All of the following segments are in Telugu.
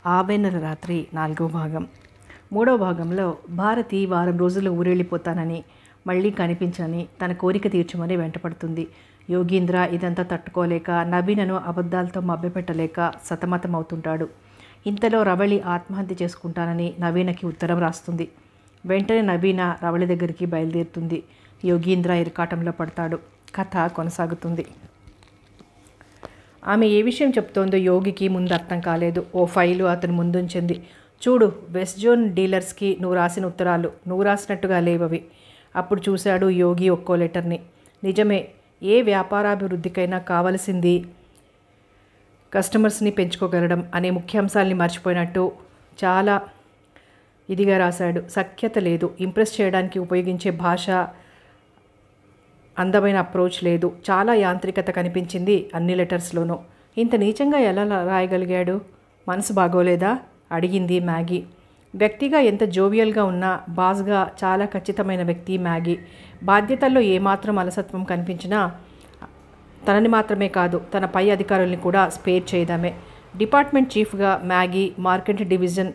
ఆవెన్నెల రాత్రి నాలుగో భాగం మూడో భాగంలో భారతి వారం రోజులు ఊరెళ్ళిపోతానని మళ్ళీ కనిపించని తన కోరిక తీర్చమని వెంటపడుతుంది యోగీంద్ర ఇదంతా తట్టుకోలేక నవీనను అబద్ధాలతో మభ్యపెట్టలేక సతమతమవుతుంటాడు ఇంతలో రవళి ఆత్మహత్య చేసుకుంటానని నవీనకి ఉత్తరం రాస్తుంది వెంటనే నవీన రవళి దగ్గరికి బయలుదేరుతుంది యోగీంద్ర ఇరకాటంలో పడతాడు కథ కొనసాగుతుంది ఆమె ఏ విషయం చెప్తోందో యోగికి ముందు అర్థం కాలేదు ఓ ఫైలు అతను ముందుంచింది చూడు వెస్ట్ జోన్ డీలర్స్కి నువ్వు రాసిన ఉత్తరాలు నువ్వు రాసినట్టుగా లేవవి అప్పుడు చూశాడు యోగి ఒక్కో లెటర్ని నిజమే ఏ వ్యాపారాభివృద్ధికైనా కావలసింది కస్టమర్స్ని పెంచుకోగలడం అనే ముఖ్యాంశాల్ని మర్చిపోయినట్టు చాలా ఇదిగా రాశాడు సఖ్యత లేదు ఇంప్రెస్ చేయడానికి ఉపయోగించే భాష అందమైన అప్రోచ్ లేదు చాలా యాంత్రికత కనిపించింది అన్ని లెటర్స్లోనూ ఇంత నీచంగా ఎలా రాయగలిగాడు మనసు బాగోలేదా అడిగింది మ్యాగీ వ్యక్తిగా ఎంత జోవియల్గా ఉన్నా బాస్గా చాలా ఖచ్చితమైన వ్యక్తి మ్యాగీ బాధ్యతల్లో ఏమాత్రం అలసత్వం కనిపించినా తనని మాత్రమే కాదు తన పై అధికారుల్ని కూడా స్పేర్ చేయడమే డిపార్ట్మెంట్ చీఫ్గా మ్యాగీ మార్కెట్ డివిజన్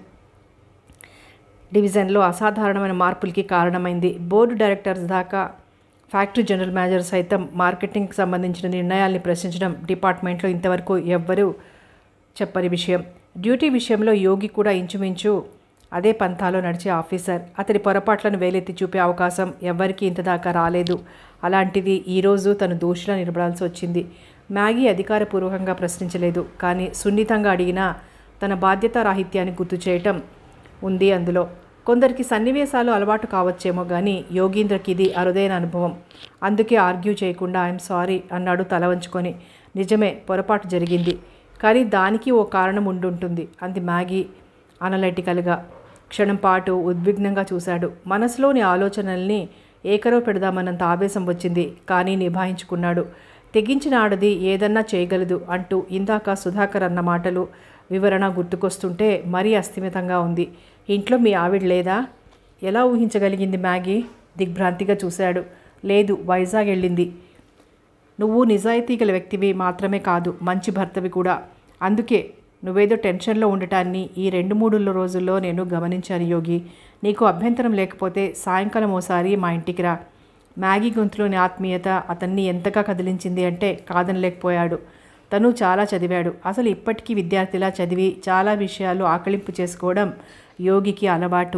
డివిజన్లో అసాధారణమైన మార్పులకి కారణమైంది బోర్డు డైరెక్టర్స్ దాకా ఫ్యాక్టరీ జనరల్ మేనేజర్ సైతం మార్కెటింగ్కి సంబంధించిన నిర్ణయాల్ని ప్రశ్నించడం డిపార్ట్మెంట్లో ఇంతవరకు ఎవ్వరూ చెప్పని విషయం డ్యూటీ విషయంలో యోగి కూడా ఇంచుమించు అదే పంథాలో నడిచే ఆఫీసర్ అతడి పొరపాట్లను వేలెత్తి చూపే అవకాశం ఎవ్వరికీ ఇంతదాకా రాలేదు అలాంటిది ఈరోజు తను దోషిలా నిలబడాల్సి వచ్చింది మ్యాగీ అధికారపూర్వకంగా ప్రశ్నించలేదు కానీ సున్నితంగా అడిగినా తన బాధ్యత రాహిత్యాన్ని గుర్తు చేయటం ఉంది అందులో కొందరికి సన్నివేశాలు అలవాటు కావచ్చేమో కానీ యోగీంద్రకి ఇది అరుదైన అనుభవం అందుకే ఆర్గ్యూ చేయకుండా ఐఎమ్ సారీ అన్నాడు తల వంచుకొని నిజమే పొరపాటు జరిగింది కానీ దానికి ఓ కారణం ఉండుంటుంది అంది మ్యాగీ అనలైటికల్గా క్షణం పాటు ఉద్విగ్నంగా చూశాడు మనసులోని ఆలోచనల్ని ఏకరో పెడదామన్నంత ఆవేశం వచ్చింది కానీ నిభాయించుకున్నాడు తెగించిన ఆడది ఏదన్నా చేయగలదు అంటూ ఇందాక సుధాకర్ అన్న మాటలు వివరణ గుర్తుకొస్తుంటే మరీ అస్థిమితంగా ఉంది ఇంట్లో మీ ఆవిడ లేదా ఎలా ఊహించగలిగింది మ్యాగీ దిగ్భ్రాంతిగా చూశాడు లేదు వైజాగ్ వెళ్ళింది నువ్వు నిజాయితీ గల వ్యక్తివి మాత్రమే కాదు మంచి భర్తవి కూడా అందుకే నువ్వేదో టెన్షన్లో ఉండటాన్ని ఈ రెండు మూడు రోజుల్లో నేను గమనించాను యోగి నీకు అభ్యంతరం లేకపోతే సాయంకాలం ఓసారి మా ఇంటికి రా మ్యాగీ గొంతులోని ఆత్మీయత అతన్ని ఎంతగా కదిలించింది అంటే కాదనలేకపోయాడు తను చాలా చదివాడు అసలు ఇప్పటికీ విద్యార్థిలా చదివి చాలా విషయాలు ఆకలింపు చేసుకోవడం యోగికి అలవాటు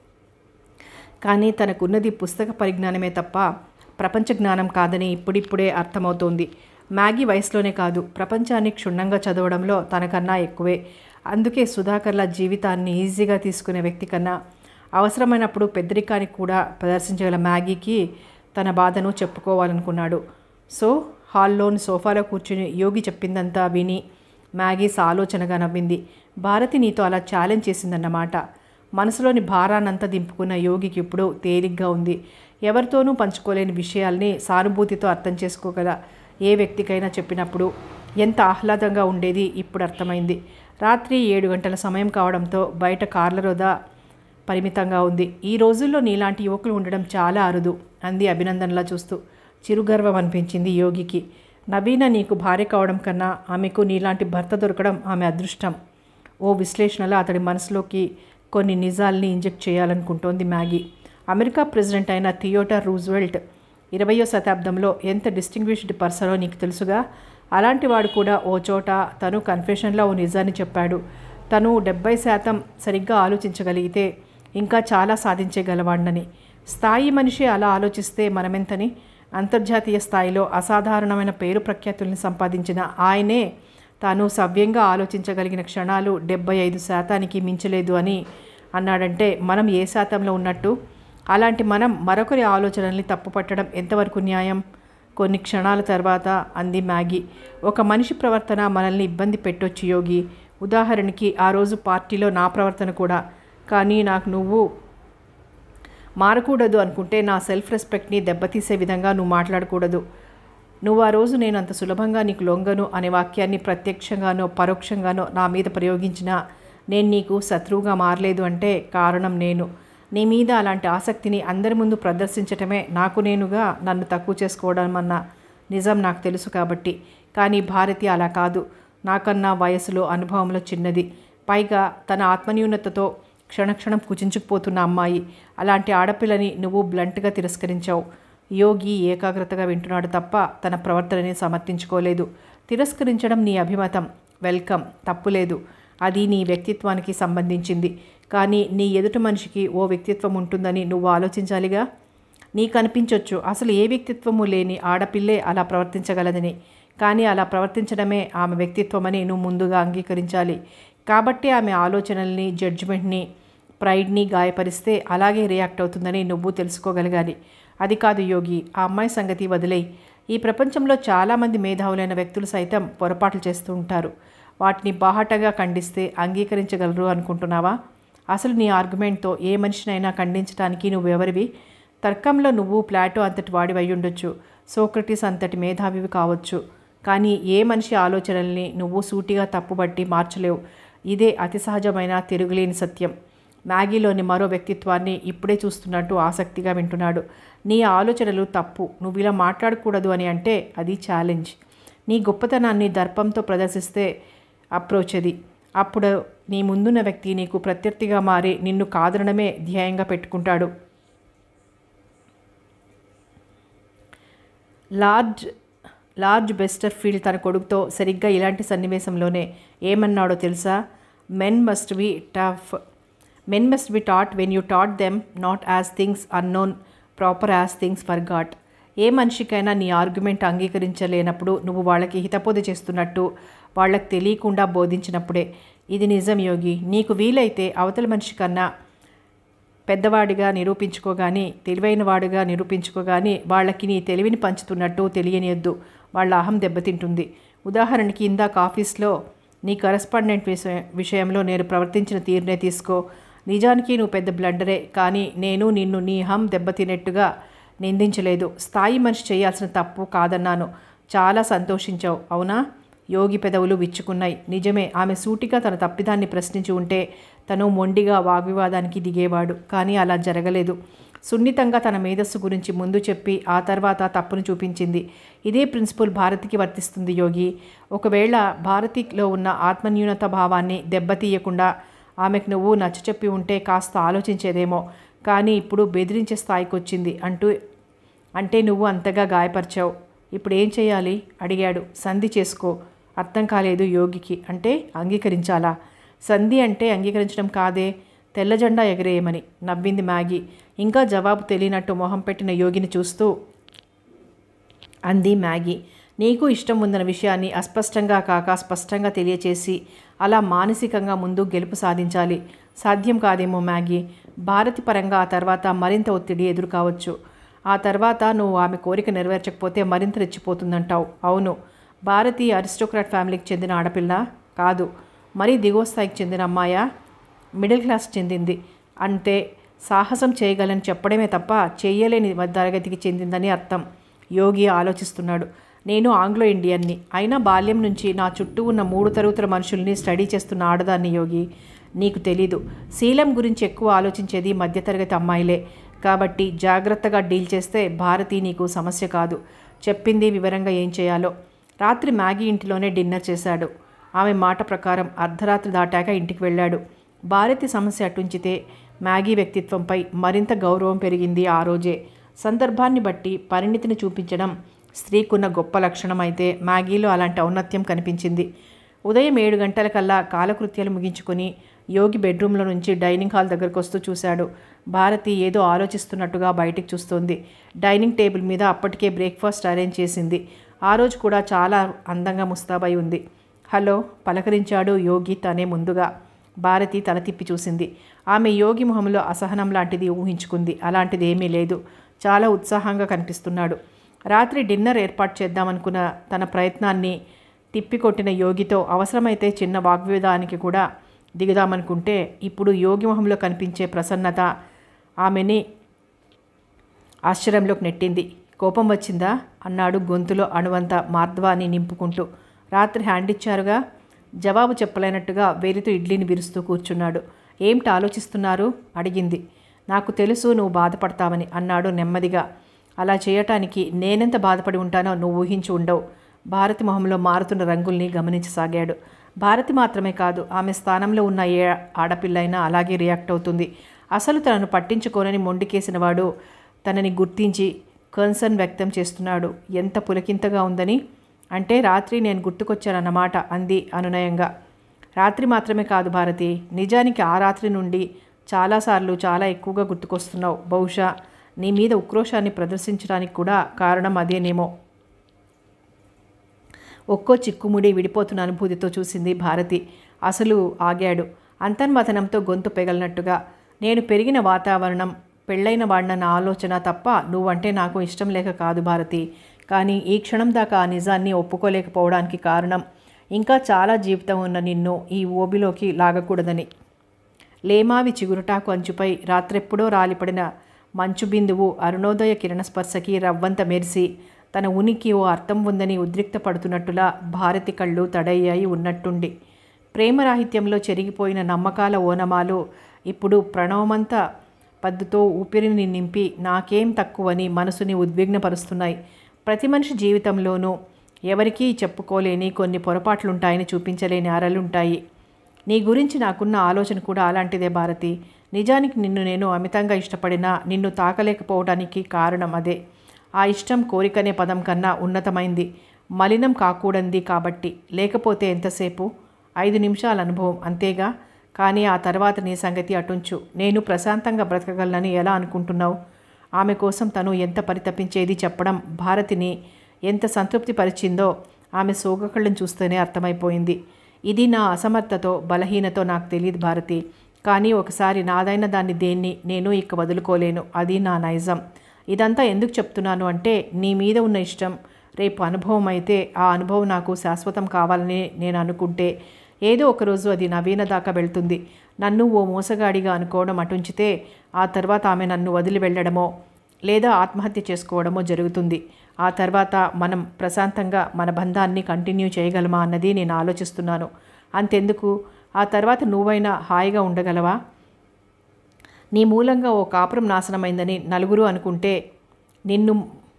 కానీ తనకున్నది పుస్తక పరిజ్ఞానమే తప్ప ప్రపంచ జ్ఞానం కాదని ఇప్పుడిప్పుడే అర్థమవుతోంది మ్యాగీ వయసులోనే కాదు ప్రపంచాన్ని క్షుణ్ణంగా చదవడంలో తనకన్నా ఎక్కువే అందుకే సుధాకర్ల జీవితాన్ని ఈజీగా తీసుకునే వ్యక్తి కన్నా అవసరమైనప్పుడు పెద్దరికానికి కూడా ప్రదర్శించగల మ్యాగీకి తన బాధను చెప్పుకోవాలనుకున్నాడు సో హాల్లోని సోఫాలో కూర్చుని యోగి చెప్పిందంతా విని మ్యాగీ సాలోచనగా నవ్వింది భారతి నీతో అలా ఛాలెంజ్ చేసిందన్నమాట మనసులోని భారాన్నంతా దింపుకున్న యోగికి ఇప్పుడు తేలిగ్గా ఉంది ఎవరితోనూ పంచుకోలేని విషయాల్ని సానుభూతితో అర్థం చేసుకోగల ఏ వ్యక్తికైనా చెప్పినప్పుడు ఎంత ఆహ్లాదంగా ఉండేది ఇప్పుడు అర్థమైంది రాత్రి ఏడు గంటల సమయం కావడంతో బయట కార్ల రోదా పరిమితంగా ఉంది ఈ రోజుల్లో నీలాంటి యువకులు ఉండడం చాలా అరుదు అంది అభినందనలా చూస్తూ చిరుగర్వం అనిపించింది యోగికి నవీన నీకు భార్య కావడం కన్నా ఆమెకు నీలాంటి భర్త దొరకడం ఆమె అదృష్టం ఓ విశ్లేషణలో అతడి మనసులోకి కొన్ని నిజాల్ని ఇంజెక్ట్ చేయాలనుకుంటోంది మ్యాగీ అమెరికా ప్రెసిడెంట్ అయిన థియోటర్ రూజ్వెల్ట్ ఇరవయో శతాబ్దంలో ఎంత డిస్టింగ్విష్డ్ పర్సనో నీకు తెలుసుగా అలాంటి వాడు కూడా ఓ చోట తను కన్ఫెషన్లో ఓ నిజాన్ని చెప్పాడు తను డెబ్బై శాతం సరిగ్గా ఆలోచించగలిగితే ఇంకా చాలా సాధించగలవాడినని స్థాయి మనిషి అలా ఆలోచిస్తే మనమెంతని అంతర్జాతీయ స్థాయిలో అసాధారణమైన పేరు ప్రఖ్యాతుల్ని సంపాదించిన ఆయనే తాను సవ్యంగా ఆలోచించగలిగిన క్షణాలు డెబ్బై ఐదు శాతానికి మించలేదు అని అన్నాడంటే మనం ఏ శాతంలో ఉన్నట్టు అలాంటి మనం మరొకరి ఆలోచనల్ని తప్పుపట్టడం ఎంతవరకు న్యాయం కొన్ని క్షణాల తర్వాత అంది మ్యాగీ ఒక మనిషి ప్రవర్తన మనల్ని ఇబ్బంది పెట్టొచ్చు యోగి ఉదాహరణకి ఆ రోజు పార్టీలో నా ప్రవర్తన కూడా కానీ నాకు నువ్వు మారకూడదు అనుకుంటే నా సెల్ఫ్ రెస్పెక్ట్ని దెబ్బతీసే విధంగా నువ్వు మాట్లాడకూడదు నువ్వు ఆ రోజు నేను అంత సులభంగా నీకు లొంగను అనే వాక్యాన్ని ప్రత్యక్షంగానో పరోక్షంగానో నా మీద ప్రయోగించినా నేను నీకు శత్రువుగా మారలేదు అంటే కారణం నేను నీ మీద అలాంటి ఆసక్తిని అందరి ముందు ప్రదర్శించటమే నాకు నేనుగా నన్ను తక్కువ చేసుకోవడం అన్న నిజం నాకు తెలుసు కాబట్టి కానీ భారతి అలా కాదు నాకన్నా వయసులో అనుభవంలో చిన్నది పైగా తన ఆత్మన్యూనతతో క్షణక్షణం కుచించుకుపోతున్న అమ్మాయి అలాంటి ఆడపిల్లని నువ్వు బ్లంట్గా తిరస్కరించావు యోగి ఏకాగ్రతగా వింటున్నాడు తప్ప తన ప్రవర్తనని సమర్థించుకోలేదు తిరస్కరించడం నీ అభిమతం వెల్కమ్ తప్పులేదు అది నీ వ్యక్తిత్వానికి సంబంధించింది కానీ నీ ఎదుటి మనిషికి ఓ వ్యక్తిత్వం ఉంటుందని నువ్వు ఆలోచించాలిగా నీకు అనిపించవచ్చు అసలు ఏ వ్యక్తిత్వము లేని ఆడపిల్లే అలా ప్రవర్తించగలదని కానీ అలా ప్రవర్తించడమే ఆమె వ్యక్తిత్వమని నువ్వు ముందుగా అంగీకరించాలి కాబట్టి ఆమె ఆలోచనల్ని జడ్జిమెంట్ని ప్రైడ్ని గాయపరిస్తే అలాగే రియాక్ట్ అవుతుందని నువ్వు తెలుసుకోగలగాలి అది కాదు యోగి ఆ అమ్మాయి సంగతి వదిలేయి ఈ ప్రపంచంలో చాలామంది మేధావులైన వ్యక్తులు సైతం పొరపాట్లు చేస్తూ ఉంటారు వాటిని బాహటగా ఖండిస్తే అంగీకరించగలరు అనుకుంటున్నావా అసలు నీ ఆర్గ్యుమెంట్తో ఏ మనిషినైనా ఖండించడానికి నువ్వెవరివి తర్కంలో నువ్వు ప్లాటో అంతటి వాడివై ఉండొచ్చు సోక్రటీస్ అంతటి మేధావివి కావచ్చు కానీ ఏ మనిషి ఆలోచనల్ని నువ్వు సూటిగా తప్పుబట్టి మార్చలేవు ఇదే అతి సహజమైన తిరుగులేని సత్యం మ్యాగీలోని మరో వ్యక్తిత్వాన్ని ఇప్పుడే చూస్తున్నట్టు ఆసక్తిగా వింటున్నాడు నీ ఆలోచనలు తప్పు నువ్వు ఇలా మాట్లాడకూడదు అని అంటే అది ఛాలెంజ్ నీ గొప్పతనాన్ని దర్పంతో ప్రదర్శిస్తే అప్రోచ్ అది అప్పుడు నీ ముందున్న వ్యక్తి నీకు ప్రత్యర్థిగా మారి నిన్ను కాదనడమే ధ్యేయంగా పెట్టుకుంటాడు లార్జ్ లార్జ్ బెస్టర్ ఫీల్డ్ తన కొడుకుతో సరిగ్గా ఇలాంటి సన్నివేశంలోనే ఏమన్నాడో తెలుసా men must be tough men must be taught when you taught them not as things unknown proper as things for god ఏ మనిషికైనా నీ ఆర్గ్యుమెంట్ అంగీకరించలేనప్పుడు నువ్వు వాళ్ళకి హితబోధ చేస్తున్నట్టు వాళ్ళకి తెలియకుండా బోధించినప్పుడే ఇది నిజం యోగి నీకు వీలైతే అవతల మనిషి కన్నా పెద్దవాడిగా నిరూపించుకోగాని తెలివైన వాడుగా నిరూపించుకోగాని వాళ్ళకి నీ తెలివిని పంచుతున్నట్టు తెలియనియొద్దు వాళ్ళ అహం దెబ్బతింటుంది ఉదాహరణకి ఇందాక ఆఫీస్లో నీ కరస్పాండెంట్ విషయ విషయంలో నేను ప్రవర్తించిన తీరునే తీసుకో నిజానికి నువ్వు పెద్ద బ్లండరే కానీ నేను నిన్ను నీ అహం దెబ్బతినట్టుగా నిందించలేదు స్థాయి మనిషి చేయాల్సిన తప్పు కాదన్నాను చాలా సంతోషించావు అవునా యోగి పెదవులు విచ్చుకున్నాయి నిజమే ఆమె సూటిగా తన తప్పిదాన్ని ప్రశ్నించి ఉంటే తను మొండిగా వాగ్వివాదానికి దిగేవాడు కానీ అలా జరగలేదు సున్నితంగా తన మేధస్సు గురించి ముందు చెప్పి ఆ తర్వాత తప్పును చూపించింది ఇదే ప్రిన్సిపల్ భారతికి వర్తిస్తుంది యోగి ఒకవేళ భారతిలో ఉన్న ఆత్మన్యూనత భావాన్ని దెబ్బతీయకుండా ఆమెకు నువ్వు నచ్చచెప్పి ఉంటే కాస్త ఆలోచించేదేమో కానీ ఇప్పుడు బెదిరించే స్థాయికి వచ్చింది అంటూ అంటే నువ్వు అంతగా గాయపరిచావు ఇప్పుడు ఏం చేయాలి అడిగాడు సంధి చేసుకో అర్థం కాలేదు యోగికి అంటే అంగీకరించాలా సంధి అంటే అంగీకరించడం కాదే తెల్ల జెండా ఎగరేయమని నవ్వింది మ్యాగీ ఇంకా జవాబు తెలియనట్టు మొహం పెట్టిన యోగిని చూస్తూ అంది మ్యాగీ నీకు ఇష్టం ఉందన్న విషయాన్ని అస్పష్టంగా కాక స్పష్టంగా తెలియచేసి అలా మానసికంగా ముందు గెలుపు సాధించాలి సాధ్యం కాదేమో మ్యాగీ భారతి పరంగా ఆ తర్వాత మరింత ఒత్తిడి ఎదురు కావచ్చు ఆ తర్వాత నువ్వు ఆమె కోరిక నెరవేర్చకపోతే మరింత రెచ్చిపోతుందంటావు అవును భారతి అరిస్టోక్రాట్ ఫ్యామిలీకి చెందిన ఆడపిల్ల కాదు మరీ దిగువ స్థాయికి చెందిన అమ్మాయా మిడిల్ క్లాస్ చెందింది అంటే సాహసం చేయగలని చెప్పడమే తప్ప చేయలేని తరగతికి చెందిందని అర్థం యోగి ఆలోచిస్తున్నాడు నేను ఆంగ్లో ఇండియన్ని అయినా బాల్యం నుంచి నా చుట్టూ ఉన్న మూడు తరగతుల మనుషుల్ని స్టడీ చేస్తున్న ఆడదాన్ని యోగి నీకు తెలీదు శీలం గురించి ఎక్కువ ఆలోచించేది మధ్యతరగతి అమ్మాయిలే కాబట్టి జాగ్రత్తగా డీల్ చేస్తే భారతి నీకు సమస్య కాదు చెప్పింది వివరంగా ఏం చేయాలో రాత్రి మ్యాగీ ఇంటిలోనే డిన్నర్ చేశాడు ఆమె మాట ప్రకారం అర్ధరాత్రి దాటాక ఇంటికి వెళ్ళాడు భారతి సమస్య అటుంచితే మ్యాగీ వ్యక్తిత్వంపై మరింత గౌరవం పెరిగింది ఆ రోజే సందర్భాన్ని బట్టి పరిణితిని చూపించడం స్త్రీకున్న గొప్ప లక్షణం అయితే మ్యాగీలో అలాంటి ఔన్నత్యం కనిపించింది ఉదయం ఏడు గంటలకల్లా కాలకృత్యాలు ముగించుకొని యోగి బెడ్రూమ్లో నుంచి డైనింగ్ హాల్ దగ్గరకు వస్తూ చూశాడు భారతి ఏదో ఆలోచిస్తున్నట్టుగా బయటికి చూస్తోంది డైనింగ్ టేబుల్ మీద అప్పటికే బ్రేక్ఫాస్ట్ అరేంజ్ చేసింది ఆ రోజు కూడా చాలా అందంగా ముస్తాబై ఉంది హలో పలకరించాడు యోగి తనే ముందుగా భారతి తల తిప్పి చూసింది ఆమె యోగి మొహంలో అసహనం లాంటిది ఊహించుకుంది అలాంటిది ఏమీ లేదు చాలా ఉత్సాహంగా కనిపిస్తున్నాడు రాత్రి డిన్నర్ ఏర్పాటు చేద్దామనుకున్న తన ప్రయత్నాన్ని తిప్పికొట్టిన యోగితో అవసరమైతే చిన్న వాగ్వివాదానికి కూడా దిగుదామనుకుంటే ఇప్పుడు యోగి మొహంలో కనిపించే ప్రసన్నత ఆమెని ఆశ్చర్యంలోకి నెట్టింది కోపం వచ్చిందా అన్నాడు గొంతులో అణువంత మార్ద్వాన్ని నింపుకుంటూ రాత్రి హ్యాండ్ ఇచ్చారుగా జవాబు చెప్పలేనట్టుగా వేలితో ఇడ్లీని విరుస్తూ కూర్చున్నాడు ఏమిటి ఆలోచిస్తున్నారు అడిగింది నాకు తెలుసు నువ్వు బాధపడతావని అన్నాడు నెమ్మదిగా అలా చేయటానికి నేనెంత బాధపడి ఉంటానో నువ్వు ఊహించి ఉండవు భారతి మొహంలో మారుతున్న రంగుల్ని గమనించసాగాడు భారతి మాత్రమే కాదు ఆమె స్థానంలో ఉన్న ఏ ఆడపిల్లైనా అలాగే రియాక్ట్ అవుతుంది అసలు తనను పట్టించుకోనని మొండికేసిన వాడు తనని గుర్తించి కన్సర్న్ వ్యక్తం చేస్తున్నాడు ఎంత పులకింతగా ఉందని అంటే రాత్రి నేను గుర్తుకొచ్చానన్నమాట అంది అనునయంగా రాత్రి మాత్రమే కాదు భారతి నిజానికి ఆ రాత్రి నుండి చాలాసార్లు చాలా ఎక్కువగా గుర్తుకొస్తున్నావు బహుశా నీ మీద ఉక్రోషాన్ని ప్రదర్శించడానికి కూడా కారణం అదేనేమో ఒక్కో చిక్కుముడి విడిపోతున్న అనుభూతితో చూసింది భారతి అసలు ఆగాడు అంతర్మథనంతో గొంతు పెగలనట్టుగా నేను పెరిగిన వాతావరణం పెళ్ళైన వాడిన ఆలోచన తప్ప నువ్వంటే నాకు ఇష్టం లేక కాదు భారతి కానీ ఈ క్షణం దాకా ఆ నిజాన్ని ఒప్పుకోలేకపోవడానికి కారణం ఇంకా చాలా జీవితం ఉన్న నిన్ను ఈ ఓబిలోకి లాగకూడదని లేమావి చిగురుటాకు అంచుపై రాత్రెప్పుడో రాలిపడిన మంచు బిందువు అరుణోదయ కిరణ స్పర్శకి రవ్వంత మెరిసి తన ఉనికి ఓ అర్థం ఉందని ఉద్రిక్తపడుతున్నట్టులా భారతి కళ్ళు తడయ్యాయి ఉన్నట్టుండి ప్రేమరాహిత్యంలో చెరిగిపోయిన నమ్మకాల ఓనమాలు ఇప్పుడు ప్రణవమంత పద్దుతో ఊపిరిని నింపి నాకేం తక్కువని మనసుని ఉద్విగ్నపరుస్తున్నాయి ప్రతి మనిషి జీవితంలోనూ ఎవరికీ చెప్పుకోలేని కొన్ని పొరపాట్లుంటాయని చూపించలేని అరలుంటాయి నీ గురించి నాకున్న ఆలోచన కూడా అలాంటిదే భారతి నిజానికి నిన్ను నేను అమితంగా ఇష్టపడినా నిన్ను తాకలేకపోవడానికి కారణం అదే ఆ ఇష్టం కోరికనే పదం కన్నా ఉన్నతమైంది మలినం కాకూడంది కాబట్టి లేకపోతే ఎంతసేపు ఐదు నిమిషాల అనుభవం అంతేగా కానీ ఆ తర్వాత నీ సంగతి అటుంచు నేను ప్రశాంతంగా బ్రతకగలనని ఎలా అనుకుంటున్నావు ఆమె కోసం తను ఎంత పరితపించేది చెప్పడం భారతిని ఎంత సంతృప్తి పరిచిందో ఆమె సోగకళ్ళను చూస్తేనే అర్థమైపోయింది ఇది నా అసమర్థతో బలహీనతో నాకు తెలియదు భారతి కానీ ఒకసారి నాదైన దాన్ని దేన్ని నేను ఇక వదులుకోలేను అది నా నైజం ఇదంతా ఎందుకు చెప్తున్నాను అంటే నీ మీద ఉన్న ఇష్టం రేపు అనుభవం అయితే ఆ అనుభవం నాకు శాశ్వతం కావాలని నేను అనుకుంటే ఏదో ఒకరోజు అది నవీన దాకా వెళ్తుంది నన్ను ఓ మోసగాడిగా అనుకోవడం అటుంచితే ఆ తర్వాత ఆమె నన్ను వదిలి వెళ్ళడమో లేదా ఆత్మహత్య చేసుకోవడమో జరుగుతుంది ఆ తర్వాత మనం ప్రశాంతంగా మన బంధాన్ని కంటిన్యూ చేయగలమా అన్నది నేను ఆలోచిస్తున్నాను అంతెందుకు ఆ తర్వాత నువ్వైనా హాయిగా ఉండగలవా నీ మూలంగా ఓ కాపురం నాశనమైందని నలుగురు అనుకుంటే నిన్ను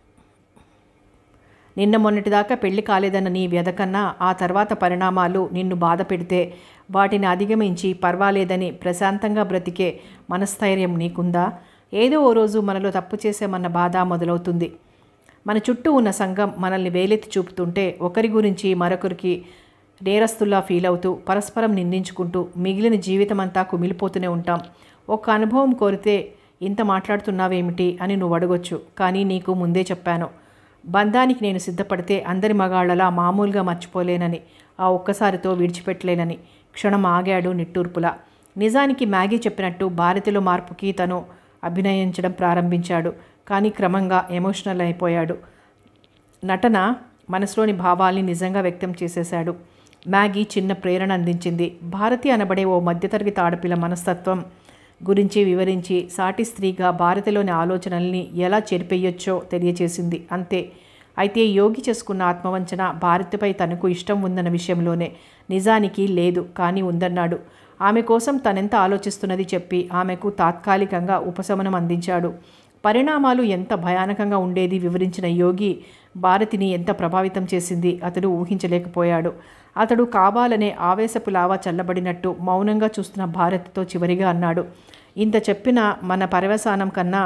నిన్న మొన్నటిదాకా పెళ్లి కాలేదన్న నీ వ్యధ కన్నా ఆ తర్వాత పరిణామాలు నిన్ను బాధ పెడితే వాటిని అధిగమించి పర్వాలేదని ప్రశాంతంగా బ్రతికే మనస్థైర్యం నీకుందా ఏదో ఓ రోజు మనలో తప్పు చేసామన్న బాధ మొదలవుతుంది మన చుట్టూ ఉన్న సంఘం మనల్ని వేలెత్తి చూపుతుంటే ఒకరి గురించి మరొకరికి నేరస్తుల్లా ఫీల్ అవుతూ పరస్పరం నిందించుకుంటూ మిగిలిన జీవితం అంతా కుమిలిపోతూనే ఉంటాం ఒక అనుభవం కోరితే ఇంత మాట్లాడుతున్నావేమిటి అని నువ్వు అడగొచ్చు కానీ నీకు ముందే చెప్పాను బంధానికి నేను సిద్ధపడితే అందరి మగాళ్ళలా మామూలుగా మర్చిపోలేనని ఆ ఒక్కసారితో విడిచిపెట్టలేనని క్షణం ఆగాడు నిట్టూర్పులా నిజానికి మ్యాగీ చెప్పినట్టు భారతిలో మార్పుకి తను అభినయించడం ప్రారంభించాడు కానీ క్రమంగా ఎమోషనల్ అయిపోయాడు నటన మనసులోని భావాల్ని నిజంగా వ్యక్తం చేసేశాడు మ్యాగీ చిన్న ప్రేరణ అందించింది భారతి అనబడే ఓ మధ్యతరగతి ఆడపిల్ల మనస్తత్వం గురించి వివరించి సాటి స్త్రీగా భారతిలోని ఆలోచనల్ని ఎలా చెరిపేయొచ్చో తెలియచేసింది అంతే అయితే యోగి చేసుకున్న ఆత్మవంచన భారతిపై తనకు ఇష్టం ఉందన్న విషయంలోనే నిజానికి లేదు కానీ ఉందన్నాడు ఆమె కోసం తనెంత ఆలోచిస్తున్నది చెప్పి ఆమెకు తాత్కాలికంగా ఉపశమనం అందించాడు పరిణామాలు ఎంత భయానకంగా ఉండేది వివరించిన యోగి భారతిని ఎంత ప్రభావితం చేసింది అతడు ఊహించలేకపోయాడు అతడు కావాలనే ఆవేశపు లావా చల్లబడినట్టు మౌనంగా చూస్తున్న భారతితో చివరిగా అన్నాడు ఇంత చెప్పిన మన పరవసానం కన్నా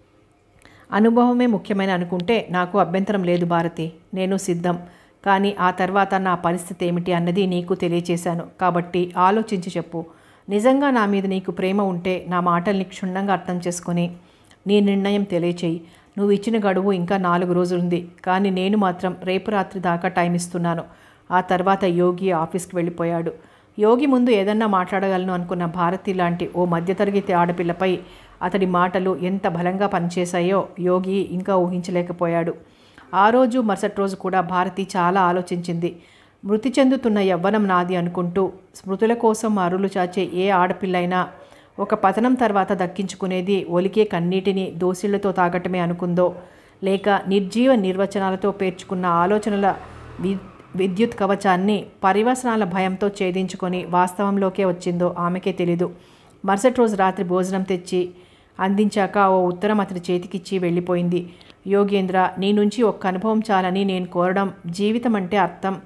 అనుభవమే ముఖ్యమైన అనుకుంటే నాకు అభ్యంతరం లేదు భారతి నేను సిద్ధం కానీ ఆ తర్వాత నా పరిస్థితి ఏమిటి అన్నది నీకు తెలియచేశాను కాబట్టి ఆలోచించి చెప్పు నిజంగా నా మీద నీకు ప్రేమ ఉంటే నా మాటల్ని క్షుణ్ణంగా అర్థం చేసుకొని నీ నిర్ణయం తెలియచేయి నువ్వు ఇచ్చిన గడువు ఇంకా నాలుగు రోజులుంది కానీ నేను మాత్రం రేపు రాత్రి దాకా టైం ఇస్తున్నాను ఆ తర్వాత యోగి ఆఫీస్కి వెళ్ళిపోయాడు యోగి ముందు ఏదన్నా మాట్లాడగలను అనుకున్న భారతి లాంటి ఓ మధ్యతరగతి ఆడపిల్లపై అతడి మాటలు ఎంత బలంగా పనిచేశాయో యోగి ఇంకా ఊహించలేకపోయాడు ఆ రోజు మరుసటి రోజు కూడా భారతి చాలా ఆలోచించింది మృతి చెందుతున్న యవ్వనం నాది అనుకుంటూ స్మృతుల కోసం అరులు చాచే ఏ ఆడపిల్లైనా ఒక పతనం తర్వాత దక్కించుకునేది ఒలికే కన్నీటిని దోసిళ్లతో తాగటమే అనుకుందో లేక నిర్జీవ నిర్వచనాలతో పేర్చుకున్న ఆలోచనల వి విద్యుత్ కవచాన్ని పరివసనాల భయంతో ఛేదించుకొని వాస్తవంలోకే వచ్చిందో ఆమెకే తెలీదు మరుసటి రోజు రాత్రి భోజనం తెచ్చి అందించాక ఓ ఉత్తరం అతడి చేతికిచ్చి వెళ్ళిపోయింది యోగేంద్ర నీ నుంచి ఒక్క అనుభవం చాలని నేను కోరడం జీవితం అంటే అర్థం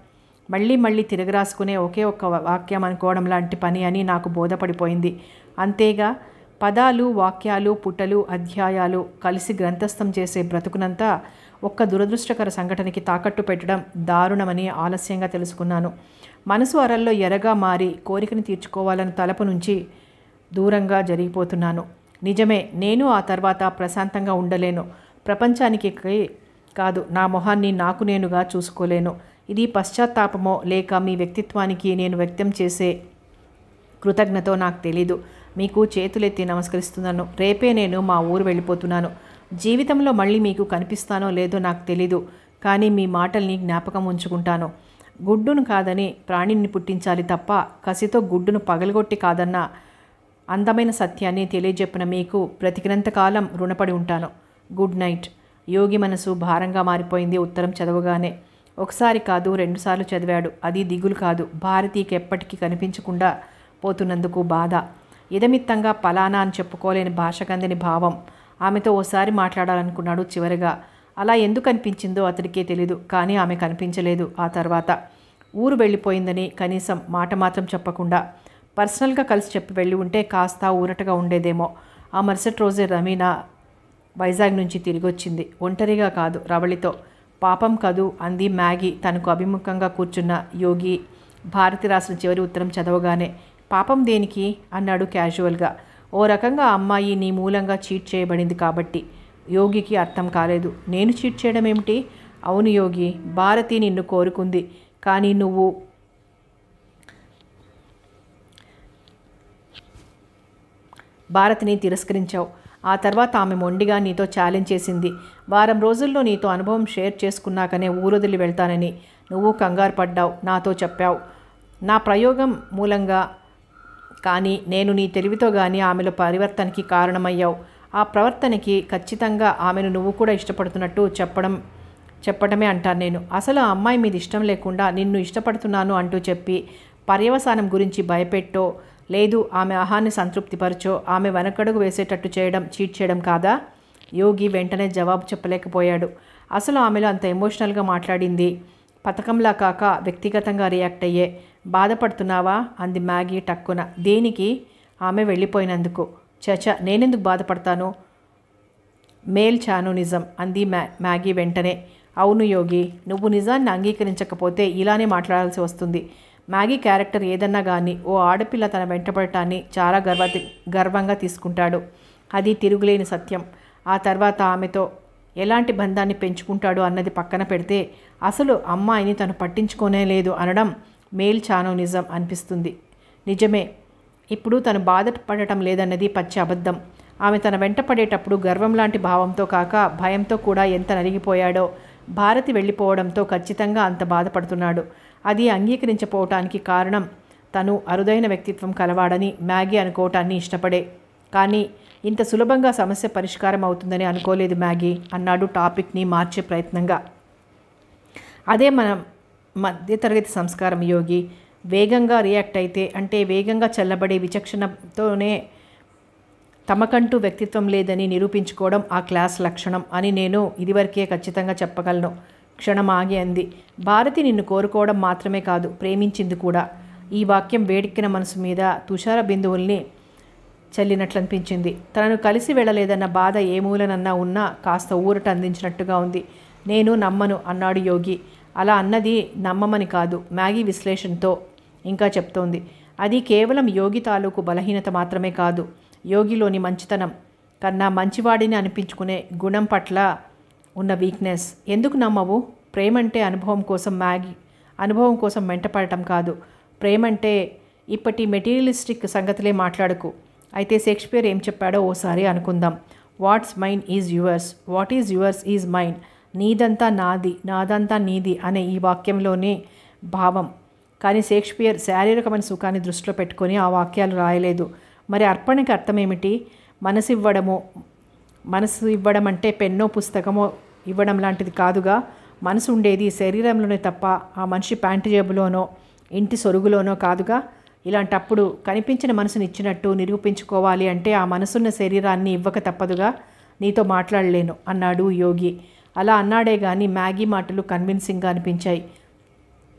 మళ్ళీ మళ్ళీ తిరగరాసుకునే ఒకే ఒక్క వాక్యం అనుకోవడం లాంటి పని అని నాకు బోధపడిపోయింది అంతేగా పదాలు వాక్యాలు పుటలు అధ్యాయాలు కలిసి గ్రంథస్థం చేసే బ్రతుకునంతా ఒక్క దురదృష్టకర సంఘటనకి తాకట్టు పెట్టడం దారుణమని ఆలస్యంగా తెలుసుకున్నాను మనసు అరల్లో ఎరగా మారి కోరికని తీర్చుకోవాలని తలపు నుంచి దూరంగా జరిగిపోతున్నాను నిజమే నేను ఆ తర్వాత ప్రశాంతంగా ఉండలేను ప్రపంచానికి కాదు నా మొహాన్ని నాకు నేనుగా చూసుకోలేను ఇది పశ్చాత్తాపమో లేక మీ వ్యక్తిత్వానికి నేను వ్యక్తం చేసే కృతజ్ఞతో నాకు తెలీదు మీకు చేతులెత్తి నమస్కరిస్తున్నాను రేపే నేను మా ఊరు వెళ్ళిపోతున్నాను జీవితంలో మళ్ళీ మీకు కనిపిస్తానో లేదో నాకు తెలీదు కానీ మీ మాటల్ని జ్ఞాపకం ఉంచుకుంటాను గుడ్డును కాదని ప్రాణిని పుట్టించాలి తప్ప కసితో గుడ్డును పగలగొట్టి కాదన్న అందమైన సత్యాన్ని తెలియజెప్పిన మీకు బ్రతికినంతకాలం రుణపడి ఉంటాను గుడ్ నైట్ యోగి మనసు భారంగా మారిపోయింది ఉత్తరం చదవగానే ఒకసారి కాదు రెండుసార్లు చదివాడు అది దిగులు కాదు భారతీకి ఎప్పటికీ కనిపించకుండా పోతున్నందుకు బాధ ఇదమిత్తంగా పలానా అని చెప్పుకోలేని భాషకందని భావం ఆమెతో ఓసారి మాట్లాడాలనుకున్నాడు చివరిగా అలా ఎందుకు అనిపించిందో అతడికే తెలీదు కానీ ఆమె కనిపించలేదు ఆ తర్వాత ఊరు వెళ్ళిపోయిందని కనీసం మాట మాత్రం చెప్పకుండా పర్సనల్గా కలిసి చెప్పి వెళ్ళి ఉంటే కాస్త ఊరటగా ఉండేదేమో ఆ మరుసటి రోజే రమీనా వైజాగ్ నుంచి తిరిగి వచ్చింది ఒంటరిగా కాదు రవళితో పాపం కదూ అంది మ్యాగీ తనకు అభిముఖంగా కూర్చున్న యోగి భారతి రాసిన చివరి ఉత్తరం చదవగానే పాపం దేనికి అన్నాడు క్యాజువల్గా ఓ రకంగా ఆ అమ్మాయి నీ మూలంగా చీట్ చేయబడింది కాబట్టి యోగికి అర్థం కాలేదు నేను చీట్ చేయడం ఏమిటి అవును యోగి భారతి నిన్ను కోరుకుంది కానీ నువ్వు భారతిని తిరస్కరించావు ఆ తర్వాత ఆమె మొండిగా నీతో ఛాలెంజ్ చేసింది వారం రోజుల్లో నీతో అనుభవం షేర్ చేసుకున్నాకనే ఊరొదిలి వెళ్తానని నువ్వు కంగారు పడ్డావు నాతో చెప్పావు నా ప్రయోగం మూలంగా కానీ నేను నీ తెలివితో కానీ ఆమెలో పరివర్తనకి కారణమయ్యావు ఆ ప్రవర్తనకి ఖచ్చితంగా ఆమెను నువ్వు కూడా ఇష్టపడుతున్నట్టు చెప్పడం చెప్పడమే అంటాను నేను అసలు ఆ అమ్మాయి మీద ఇష్టం లేకుండా నిన్ను ఇష్టపడుతున్నాను అంటూ చెప్పి పర్యవసానం గురించి భయపెట్టో లేదు ఆమె ఆహాన్ని సంతృప్తిపరచో ఆమె వెనకడుగు వేసేటట్టు చేయడం చీట్ చేయడం కాదా యోగి వెంటనే జవాబు చెప్పలేకపోయాడు అసలు ఆమెలో అంత ఎమోషనల్గా మాట్లాడింది పథకంలా కాక వ్యక్తిగతంగా రియాక్ట్ అయ్యే బాధపడుతున్నావా అంది మ్యాగీ టక్కున దేనికి ఆమె వెళ్ళిపోయినందుకు చచ నేనెందుకు బాధపడతాను మేల్ చాను నిజం అంది మ్యా మ్యాగీ వెంటనే అవును యోగి నువ్వు నిజాన్ని అంగీకరించకపోతే ఇలానే మాట్లాడాల్సి వస్తుంది మ్యాగీ క్యారెక్టర్ ఏదన్నా కానీ ఓ ఆడపిల్ల తన వెంటపడటాన్ని చాలా గర్వ గర్వంగా తీసుకుంటాడు అది తిరుగులేని సత్యం ఆ తర్వాత ఆమెతో ఎలాంటి బంధాన్ని పెంచుకుంటాడు అన్నది పక్కన పెడితే అసలు అమ్మాయిని తను పట్టించుకోనే లేదు అనడం మేల్ చానో నిజం అనిపిస్తుంది నిజమే ఇప్పుడు తను బాధపడటం లేదన్నది పచ్చి అబద్ధం ఆమె తన వెంట పడేటప్పుడు గర్వం లాంటి భావంతో కాక భయంతో కూడా ఎంత నలిగిపోయాడో భారతి వెళ్ళిపోవడంతో ఖచ్చితంగా అంత బాధపడుతున్నాడు అది అంగీకరించపోవటానికి కారణం తను అరుదైన వ్యక్తిత్వం కలవాడని మ్యాగీ అనుకోవటాన్ని ఇష్టపడే కానీ ఇంత సులభంగా సమస్య పరిష్కారం అవుతుందని అనుకోలేదు మ్యాగీ అన్నాడు టాపిక్ని మార్చే ప్రయత్నంగా అదే మన మధ్యతరగతి సంస్కారం యోగి వేగంగా రియాక్ట్ అయితే అంటే వేగంగా చల్లబడే విచక్షణతోనే తమకంటూ వ్యక్తిత్వం లేదని నిరూపించుకోవడం ఆ క్లాస్ లక్షణం అని నేను ఇదివరకే ఖచ్చితంగా చెప్పగలను క్షణం ఆగి అంది భారతి నిన్ను కోరుకోవడం మాత్రమే కాదు ప్రేమించింది కూడా ఈ వాక్యం వేడెక్కిన మనసు మీద తుషార బిందువుల్ని చల్లినట్లు అనిపించింది తనను కలిసి వెళ్ళలేదన్న బాధ ఏ మూలనన్నా ఉన్నా కాస్త ఊరట అందించినట్టుగా ఉంది నేను నమ్మను అన్నాడు యోగి అలా అన్నది నమ్మమని కాదు మ్యాగీ విశ్లేషణతో ఇంకా చెప్తోంది అది కేవలం యోగి తాలూకు బలహీనత మాత్రమే కాదు యోగిలోని మంచితనం కన్నా మంచివాడిని అనిపించుకునే గుణం పట్ల ఉన్న వీక్నెస్ ఎందుకు నమ్మవు ప్రేమంటే అనుభవం కోసం మ్యాగీ అనుభవం కోసం వెంటపడటం కాదు ప్రేమంటే ఇప్పటి మెటీరియలిస్టిక్ సంగతులే మాట్లాడుకు అయితే షేక్స్పియర్ ఏం చెప్పాడో ఓసారి అనుకుందాం what's mine is yours what is yours is mine నీదంతా నాది నాదంతా నీది అనే ఈ వాక్యంలోనే భావం కానీ షేక్స్పియర్ శారీరకమైన సుఖాన్ని దృష్టిలో పెట్టుకొని ఆ వాక్యాలు రాయలేదు మరి అర్పణకి అర్థం ఏమిటి మనసు ఇవ్వడము మనసు ఇవ్వడం అంటే పెన్నో పుస్తకమో ఇవ్వడం లాంటిది కాదుగా మనసు ఉండేది శరీరంలోనే తప్ప ఆ మనిషి ప్యాంటు జేబులోనో ఇంటి సొరుగులోనో కాదుగా ఇలాంటప్పుడు కనిపించిన మనసుని ఇచ్చినట్టు నిరూపించుకోవాలి అంటే ఆ మనసున్న శరీరాన్ని ఇవ్వక తప్పదుగా నీతో మాట్లాడలేను అన్నాడు యోగి అలా అన్నాడే కానీ మ్యాగీ మాటలు కన్విన్సింగ్గా అనిపించాయి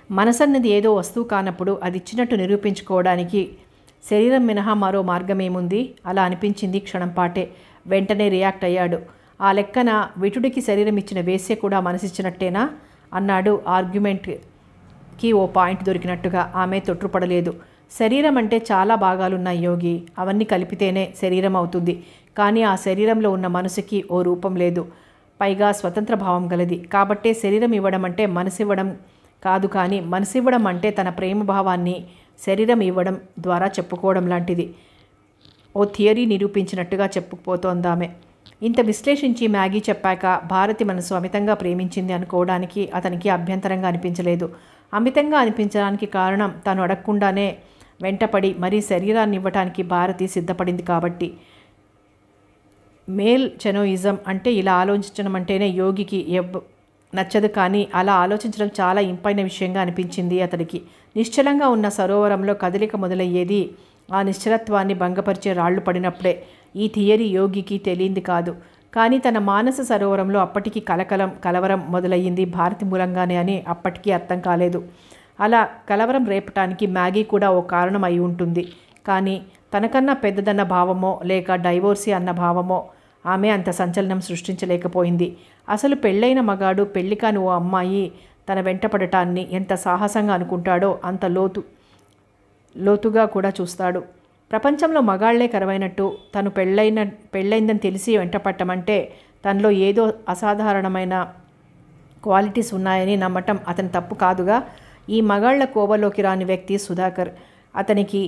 మనసన్నది ఏదో వస్తువు కానప్పుడు అది ఇచ్చినట్టు నిరూపించుకోవడానికి శరీరం మినహా మరో మార్గమేముంది అలా అనిపించింది క్షణం పాటే వెంటనే రియాక్ట్ అయ్యాడు ఆ లెక్కన విటుడికి శరీరం ఇచ్చిన వేసే కూడా మనసిచ్చినట్టేనా అన్నాడు ఆర్గ్యుమెంట్కి ఓ పాయింట్ దొరికినట్టుగా ఆమె తొట్టుపడలేదు శరీరం అంటే చాలా భాగాలున్నాయి యోగి అవన్నీ కలిపితేనే శరీరం అవుతుంది కానీ ఆ శరీరంలో ఉన్న మనసుకి ఓ రూపం లేదు పైగా స్వతంత్ర భావం గలది కాబట్టే శరీరం ఇవ్వడం అంటే మనసు ఇవ్వడం కాదు కానీ మనసు ఇవ్వడం అంటే తన ప్రేమ భావాన్ని శరీరం ఇవ్వడం ద్వారా చెప్పుకోవడం లాంటిది ఓ థియరీ నిరూపించినట్టుగా చెప్పుకుపోతోందామె ఇంత విశ్లేషించి మ్యాగీ చెప్పాక భారతి మనసు అమితంగా ప్రేమించింది అనుకోవడానికి అతనికి అభ్యంతరంగా అనిపించలేదు అమితంగా అనిపించడానికి కారణం తను అడగకుండానే వెంటపడి మరీ శరీరాన్ని ఇవ్వటానికి భారతి సిద్ధపడింది కాబట్టి మేల్ చెనోయిజం అంటే ఇలా ఆలోచించడం అంటేనే యోగికి ఎవ్ నచ్చదు కానీ అలా ఆలోచించడం చాలా ఇంపైన విషయంగా అనిపించింది అతడికి నిశ్చలంగా ఉన్న సరోవరంలో కదలిక మొదలయ్యేది ఆ నిశ్చలత్వాన్ని భంగపరిచే రాళ్లు పడినప్పుడే ఈ థియరీ యోగికి తెలియంది కాదు కానీ తన మానస సరోవరంలో అప్పటికి కలకలం కలవరం మొదలయ్యింది భారతి మూలంగానే అని అప్పటికీ అర్థం కాలేదు అలా కలవరం రేపటానికి మ్యాగీ కూడా ఓ కారణం అయి ఉంటుంది కానీ తనకన్నా పెద్దదన్న భావమో లేక డైవోర్సీ అన్న భావమో ఆమె అంత సంచలనం సృష్టించలేకపోయింది అసలు పెళ్ళైన మగాడు పెళ్లి కాని ఓ అమ్మాయి తన వెంటపడటాన్ని ఎంత సాహసంగా అనుకుంటాడో అంత లోతు లోతుగా కూడా చూస్తాడు ప్రపంచంలో మగాళ్లే కరవైనట్టు తను పెళ్ళైన పెళ్ళైందని తెలిసి వెంటపట్టమంటే తనలో ఏదో అసాధారణమైన క్వాలిటీస్ ఉన్నాయని నమ్మటం అతని తప్పు కాదుగా ఈ మగాళ్ల కోవలోకి రాని వ్యక్తి సుధాకర్ అతనికి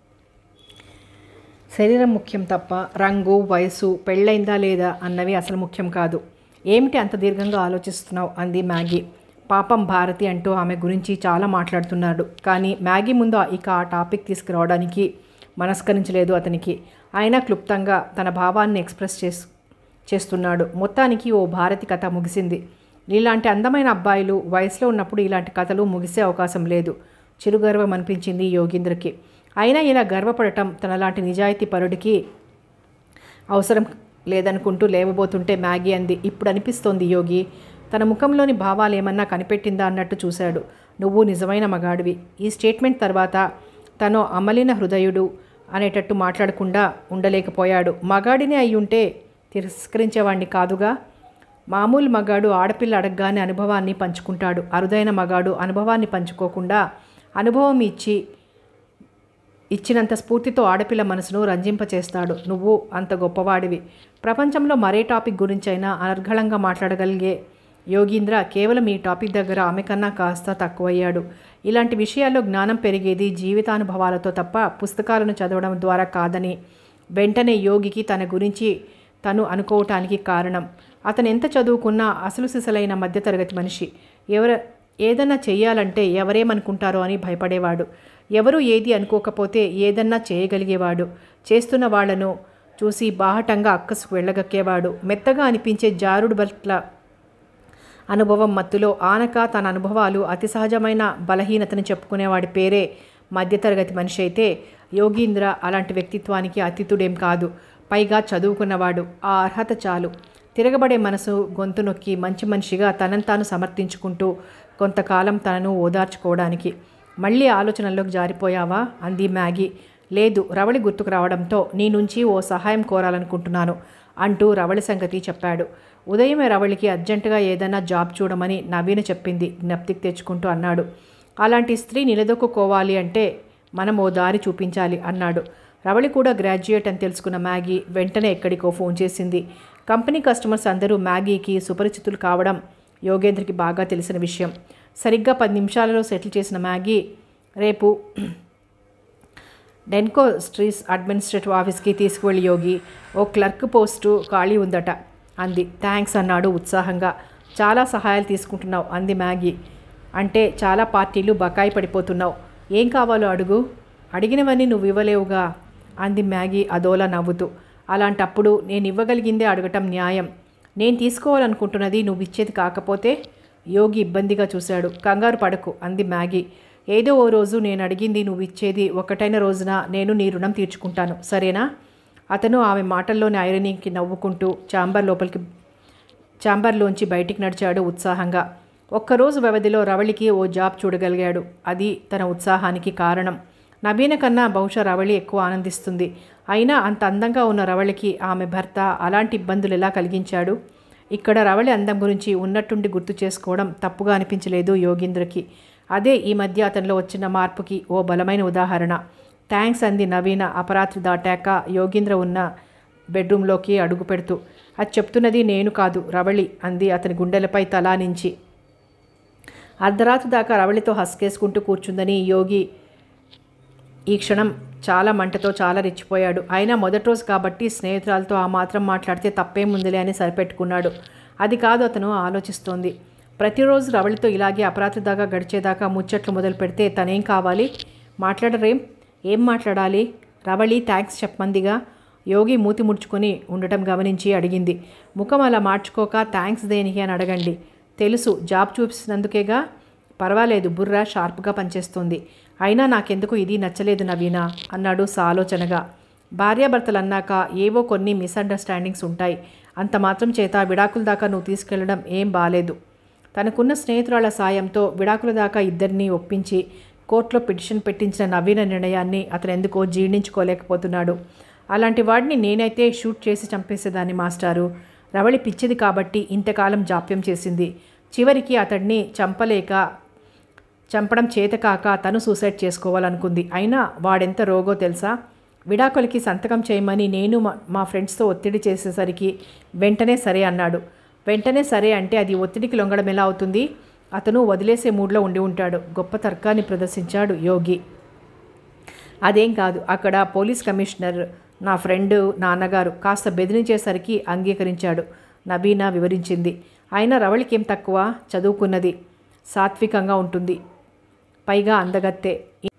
శరీరం ముఖ్యం తప్ప రంగు వయసు పెళ్ళైందా లేదా అన్నవి అసలు ముఖ్యం కాదు ఏమిటి అంత దీర్ఘంగా ఆలోచిస్తున్నావు అంది మ్యాగీ పాపం భారతి అంటూ ఆమె గురించి చాలా మాట్లాడుతున్నాడు కానీ మ్యాగీ ముందు ఇక ఆ టాపిక్ తీసుకురావడానికి మనస్కరించలేదు అతనికి అయినా క్లుప్తంగా తన భావాన్ని ఎక్స్ప్రెస్ చేసు చేస్తున్నాడు మొత్తానికి ఓ భారతి కథ ముగిసింది నీలాంటి అందమైన అబ్బాయిలు వయసులో ఉన్నప్పుడు ఇలాంటి కథలు ముగిసే అవకాశం లేదు చిరుగర్వం అనిపించింది యోగీంద్రకి అయినా ఇలా గర్వపడటం తనలాంటి నిజాయితీ పరుడికి అవసరం లేదనుకుంటూ లేవబోతుంటే మ్యాగీ అంది ఇప్పుడు అనిపిస్తోంది యోగి తన ముఖంలోని భావాలు ఏమన్నా కనిపెట్టిందా అన్నట్టు చూశాడు నువ్వు నిజమైన మగాడివి ఈ స్టేట్మెంట్ తర్వాత తను అమలిన హృదయుడు అనేటట్టు మాట్లాడకుండా ఉండలేకపోయాడు మగాడినే అయ్యుంటే తిరస్కరించేవాణ్ణి కాదుగా మామూలు మగాడు ఆడపిల్ల అడగగానే అనుభవాన్ని పంచుకుంటాడు అరుదైన మగాడు అనుభవాన్ని పంచుకోకుండా అనుభవం ఇచ్చి ఇచ్చినంత స్ఫూర్తితో ఆడపిల్ల మనసును రంజింపచేస్తాడు నువ్వు అంత గొప్పవాడివి ప్రపంచంలో మరే టాపిక్ గురించైనా అనర్గళంగా మాట్లాడగలిగే యోగీంద్ర కేవలం ఈ టాపిక్ దగ్గర ఆమె కన్నా కాస్త తక్కువయ్యాడు ఇలాంటి విషయాల్లో జ్ఞానం పెరిగేది జీవితానుభవాలతో తప్ప పుస్తకాలను చదవడం ద్వారా కాదని వెంటనే యోగికి తన గురించి తను అనుకోవటానికి కారణం అతను ఎంత చదువుకున్నా అసలు సిసలైన మధ్యతరగతి మనిషి ఎవర ఏదన్నా చెయ్యాలంటే ఎవరేమనుకుంటారో అని భయపడేవాడు ఎవరు ఏది అనుకోకపోతే ఏదన్నా చేయగలిగేవాడు చేస్తున్న వాళ్లను చూసి బాహటంగా అక్కసుకు వెళ్ళగక్కేవాడు మెత్తగా అనిపించే జారుడు బట్ల అనుభవం మత్తులో ఆనక తన అనుభవాలు అతి సహజమైన బలహీనతని చెప్పుకునేవాడి పేరే మధ్యతరగతి మనిషి అయితే యోగీంద్ర అలాంటి వ్యక్తిత్వానికి అతిథుడేం కాదు పైగా చదువుకున్నవాడు ఆ అర్హత చాలు తిరగబడే మనసు గొంతు నొక్కి మంచి మనిషిగా తనను తాను సమర్థించుకుంటూ కొంతకాలం తనను ఓదార్చుకోవడానికి మళ్ళీ ఆలోచనల్లోకి జారిపోయావా అంది మ్యాగీ లేదు రవళి గుర్తుకు రావడంతో నీ నుంచి ఓ సహాయం కోరాలనుకుంటున్నాను అంటూ రవళి సంగతి చెప్పాడు ఉదయమే రవళికి అర్జెంటుగా ఏదైనా జాబ్ చూడమని నవీన చెప్పింది జ్ఞప్తికి తెచ్చుకుంటూ అన్నాడు అలాంటి స్త్రీ నిలదొక్కుకోవాలి అంటే మనం ఓ దారి చూపించాలి అన్నాడు రవళి కూడా గ్రాడ్యుయేట్ అని తెలుసుకున్న మ్యాగీ వెంటనే ఎక్కడికో ఫోన్ చేసింది కంపెనీ కస్టమర్స్ అందరూ మ్యాగీకి సుపరిచితులు కావడం యోగేంద్రకి బాగా తెలిసిన విషయం సరిగ్గా పది నిమిషాలలో సెటిల్ చేసిన మ్యాగీ రేపు డెన్కో స్ట్రీస్ అడ్మినిస్ట్రేటివ్ ఆఫీస్కి తీసుకువెళ్ళి యోగి ఓ క్లర్క్ పోస్టు ఖాళీ ఉందట అంది థ్యాంక్స్ అన్నాడు ఉత్సాహంగా చాలా సహాయాలు తీసుకుంటున్నావు అంది మ్యాగీ అంటే చాలా పార్టీలు బకాయి పడిపోతున్నావు ఏం కావాలో అడుగు అడిగినవన్నీ నువ్వు ఇవ్వలేవుగా అంది మ్యాగీ అదోలా నవ్వుతూ అలాంటప్పుడు నేను ఇవ్వగలిగిందే అడగటం న్యాయం నేను తీసుకోవాలనుకుంటున్నది నువ్వు ఇచ్చేది కాకపోతే యోగి ఇబ్బందిగా చూశాడు కంగారు పడకు అంది మ్యాగీ ఏదో ఓ రోజు నేను అడిగింది నువ్వు ఇచ్చేది ఒకటైన రోజున నేను నీ రుణం తీర్చుకుంటాను సరేనా అతను ఆమె మాటల్లోని ఐరనీకి నవ్వుకుంటూ చాంబర్ లోపలికి చాంబర్లోంచి బయటికి నడిచాడు ఉత్సాహంగా ఒక్కరోజు వ్యవధిలో రవళికి ఓ జాబ్ చూడగలిగాడు అది తన ఉత్సాహానికి కారణం నవీన కన్నా బహుశా రవళి ఎక్కువ ఆనందిస్తుంది అయినా అంత అందంగా ఉన్న రవళికి ఆమె భర్త అలాంటి ఇబ్బందులు ఎలా కలిగించాడు ఇక్కడ రవళి అందం గురించి ఉన్నట్టుండి గుర్తు చేసుకోవడం తప్పుగా అనిపించలేదు యోగీంద్రకి అదే ఈ మధ్య అతనిలో వచ్చిన మార్పుకి ఓ బలమైన ఉదాహరణ థ్యాంక్స్ అంది నవీన అపరాత్రి దాటాక యోగీంద్ర ఉన్న బెడ్రూమ్లోకి అడుగు పెడుతూ అది చెప్తున్నది నేను కాదు రవళి అంది అతని గుండెలపై తలానించి అర్ధరాత్రి దాకా రవళితో హస్కేసుకుంటూ కూర్చుందని యోగి ఈ క్షణం చాలా మంటతో చాలా రెచ్చిపోయాడు అయినా మొదటి రోజు కాబట్టి స్నేహితురాలతో ఆ మాత్రం మాట్లాడితే తప్పేముందిలే అని సరిపెట్టుకున్నాడు అది కాదు అతను ఆలోచిస్తోంది ప్రతిరోజు రవళితో ఇలాగే అపరాత్రి దాకా గడిచేదాకా ముచ్చట్లు మొదలు పెడితే తనేం కావాలి మాట్లాడరేం ఏం మాట్లాడాలి రవళి థ్యాంక్స్ చెప్పమందిగా యోగి మూతి ముడుచుకొని ఉండటం గమనించి అడిగింది ముఖం అలా మార్చుకోక థ్యాంక్స్ దేనికి అని అడగండి తెలుసు జాబ్ చూపిస్తున్నందుకేగా పర్వాలేదు బుర్ర షార్ప్గా పనిచేస్తుంది అయినా నాకెందుకు ఇది నచ్చలేదు నవీన అన్నాడు సాలోచనగా భార్యాభర్తలు అన్నాక ఏవో కొన్ని మిస్అండర్స్టాండింగ్స్ ఉంటాయి అంత మాత్రం చేత విడాకుల దాకా నువ్వు తీసుకెళ్లడం ఏం బాలేదు తనకున్న స్నేహితురాల సాయంతో విడాకుల దాకా ఇద్దరిని ఒప్పించి కోర్టులో పిటిషన్ పెట్టించిన నవీన నిర్ణయాన్ని అతను ఎందుకో జీర్ణించుకోలేకపోతున్నాడు అలాంటి వాడిని నేనైతే షూట్ చేసి చంపేసేదాన్ని మాస్టారు రవళి పిచ్చిది కాబట్టి ఇంతకాలం జాప్యం చేసింది చివరికి అతడిని చంపలేక చంపడం చేతకాక తను సూసైడ్ చేసుకోవాలనుకుంది అయినా వాడెంత రోగో తెలుసా విడాకులకి సంతకం చేయమని నేను మా- మా ఫ్రెండ్స్తో ఒత్తిడి చేసేసరికి వెంటనే సరే అన్నాడు వెంటనే సరే అంటే అది ఒత్తిడికి లొంగడం ఎలా అవుతుంది అతను వదిలేసే మూడ్లో ఉండి ఉంటాడు గొప్ప తర్కాన్ని ప్రదర్శించాడు యోగి అదేం కాదు అక్కడ పోలీస్ కమిషనర్ నా ఫ్రెండ్ నాన్నగారు కాస్త బెదిరించేసరికి అంగీకరించాడు నబీనా వివరించింది అయినా రవళికేం తక్కువ చదువుకున్నది సాత్వికంగా ఉంటుంది పైగా అందగత్తే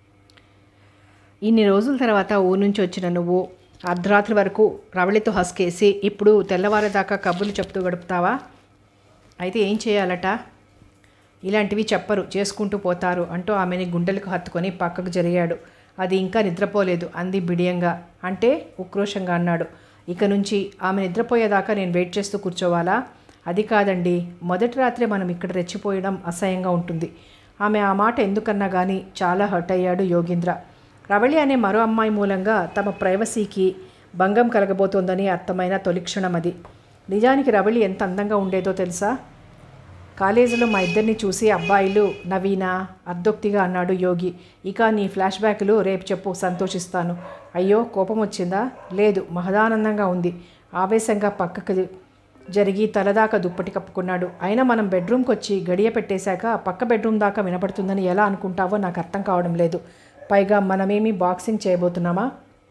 ఇన్ని రోజుల తర్వాత ఊరు నుంచి వచ్చిన నువ్వు అర్ధరాత్రి వరకు రవళితో హస్కేసి ఇప్పుడు తెల్లవారేదాకా కబుర్లు చెప్తూ గడుపుతావా అయితే ఏం చేయాలట ఇలాంటివి చెప్పరు చేసుకుంటూ పోతారు అంటూ ఆమెని గుండెలకు హత్తుకొని పక్కకు జరిగాడు అది ఇంకా నిద్రపోలేదు అంది బిడియంగా అంటే ఉక్రోషంగా అన్నాడు ఇక నుంచి ఆమె నిద్రపోయేదాకా నేను వెయిట్ చేస్తూ కూర్చోవాలా అది కాదండి మొదటి రాత్రే మనం ఇక్కడ రెచ్చిపోయడం అసహ్యంగా ఉంటుంది ఆమె ఆ మాట ఎందుకన్నా కానీ చాలా హర్ట్ అయ్యాడు యోగీంద్ర రవళి అనే మరో అమ్మాయి మూలంగా తమ ప్రైవసీకి భంగం కలగబోతోందని అర్థమైన తొలి క్షణం అది నిజానికి రవళి ఎంత అందంగా ఉండేదో తెలుసా కాలేజీలో మా ఇద్దరిని చూసి అబ్బాయిలు నవీన అర్ధోక్తిగా అన్నాడు యోగి ఇక నీ ఫ్లాష్ బ్యాక్లు రేపు చెప్పు సంతోషిస్తాను అయ్యో కోపం వచ్చిందా లేదు మహదానందంగా ఉంది ఆవేశంగా పక్కకు జరిగి తలదాకా దుప్పటి కప్పుకున్నాడు అయినా మనం బెడ్రూమ్కి వచ్చి గడియ పెట్టేశాక పక్క బెడ్రూమ్ దాకా వినపడుతుందని ఎలా అనుకుంటావో నాకు అర్థం కావడం లేదు పైగా మనమేమి బాక్సింగ్ చేయబోతున్నామా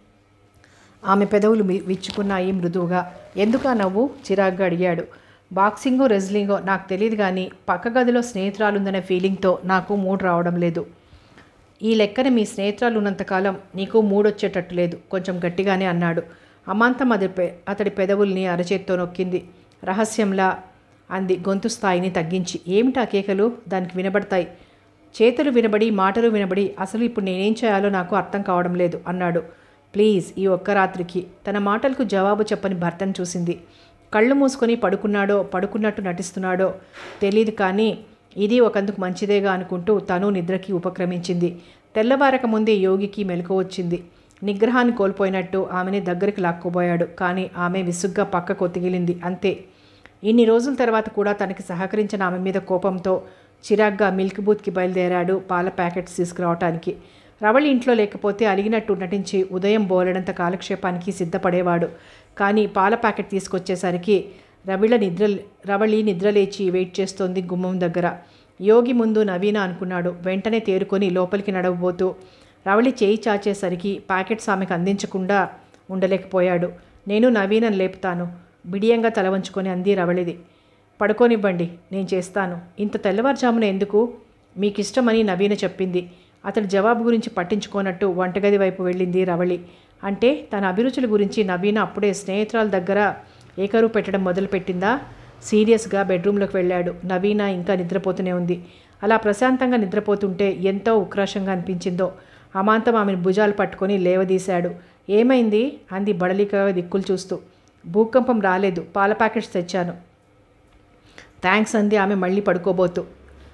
ఆమె పెదవులు మి- విచ్చుకున్నాయి మృదువుగా ఎందుకా నవ్వు చిరాగ్గా అడిగాడు బాక్సింగో రెజ్లింగో నాకు తెలియదు కానీ పక్క గదిలో స్నేహితురాలుందనే ఫీలింగ్తో నాకు మూడ్ రావడం లేదు ఈ లెక్కన మీ స్నేహితురాలు ఉన్నంతకాలం నీకు మూడొచ్చేటట్టు లేదు కొంచెం గట్టిగానే అన్నాడు అమాంతం అది పె అతడి పెదవుల్ని అరచేత్తో నొక్కింది రహస్యంలా అంది గొంతు స్థాయిని తగ్గించి ఏమిటా కేకలు దానికి వినబడతాయి చేతులు వినబడి మాటలు వినబడి అసలు ఇప్పుడు నేనేం చేయాలో నాకు అర్థం కావడం లేదు అన్నాడు ప్లీజ్ ఈ ఒక్క రాత్రికి తన మాటలకు జవాబు చెప్పని భర్తను చూసింది కళ్ళు మూసుకొని పడుకున్నాడో పడుకున్నట్టు నటిస్తున్నాడో తెలియదు కానీ ఇది ఒకందుకు మంచిదేగా అనుకుంటూ తను నిద్రకి ఉపక్రమించింది తెల్లవారక ముందే యోగికి మెలకు వచ్చింది నిగ్రహాన్ని కోల్పోయినట్టు ఆమెని దగ్గరికి లాక్కుపోయాడు కానీ ఆమె విసుగ్గా పక్కకు ఒత్తిగిలింది అంతే ఇన్ని రోజుల తర్వాత కూడా తనకి సహకరించిన ఆమె మీద కోపంతో చిరాగ్గా మిల్క్ బూత్కి బయలుదేరాడు పాల ప్యాకెట్స్ తీసుకురావటానికి రవళి ఇంట్లో లేకపోతే అలిగినట్టు నటించి ఉదయం బోలెడంత కాలక్షేపానికి సిద్ధపడేవాడు కానీ పాల ప్యాకెట్ తీసుకొచ్చేసరికి రవిళ నిద్ర రవళి నిద్రలేచి వెయిట్ చేస్తోంది గుమ్మం దగ్గర యోగి ముందు నవీన అనుకున్నాడు వెంటనే తేరుకొని లోపలికి నడవబోతూ రవళి చేయి చాచేసరికి ప్యాకెట్స్ ఆమెకు అందించకుండా ఉండలేకపోయాడు నేను నవీనని లేపుతాను బిడియంగా తల వంచుకొని అంది రవళిది పడుకోనివ్వండి నేను చేస్తాను ఇంత తెల్లవారుజామున ఎందుకు మీకు ఇష్టమని నవీన చెప్పింది అతడి జవాబు గురించి పట్టించుకోనట్టు వంటగది వైపు వెళ్ళింది రవళి అంటే తన అభిరుచుల గురించి నవీన అప్పుడే స్నేహితురాల దగ్గర ఏకరువు పెట్టడం మొదలుపెట్టిందా సీరియస్గా బెడ్రూమ్లోకి వెళ్ళాడు నవీన ఇంకా నిద్రపోతూనే ఉంది అలా ప్రశాంతంగా నిద్రపోతుంటే ఎంతో ఉక్రోషంగా అనిపించిందో అమాంతం ఆమెను భుజాలు పట్టుకొని లేవదీశాడు ఏమైంది అంది బడలిక దిక్కులు చూస్తూ భూకంపం రాలేదు పాల ప్యాకెట్స్ తెచ్చాను థ్యాంక్స్ అంది ఆమె మళ్ళీ పడుకోబోతూ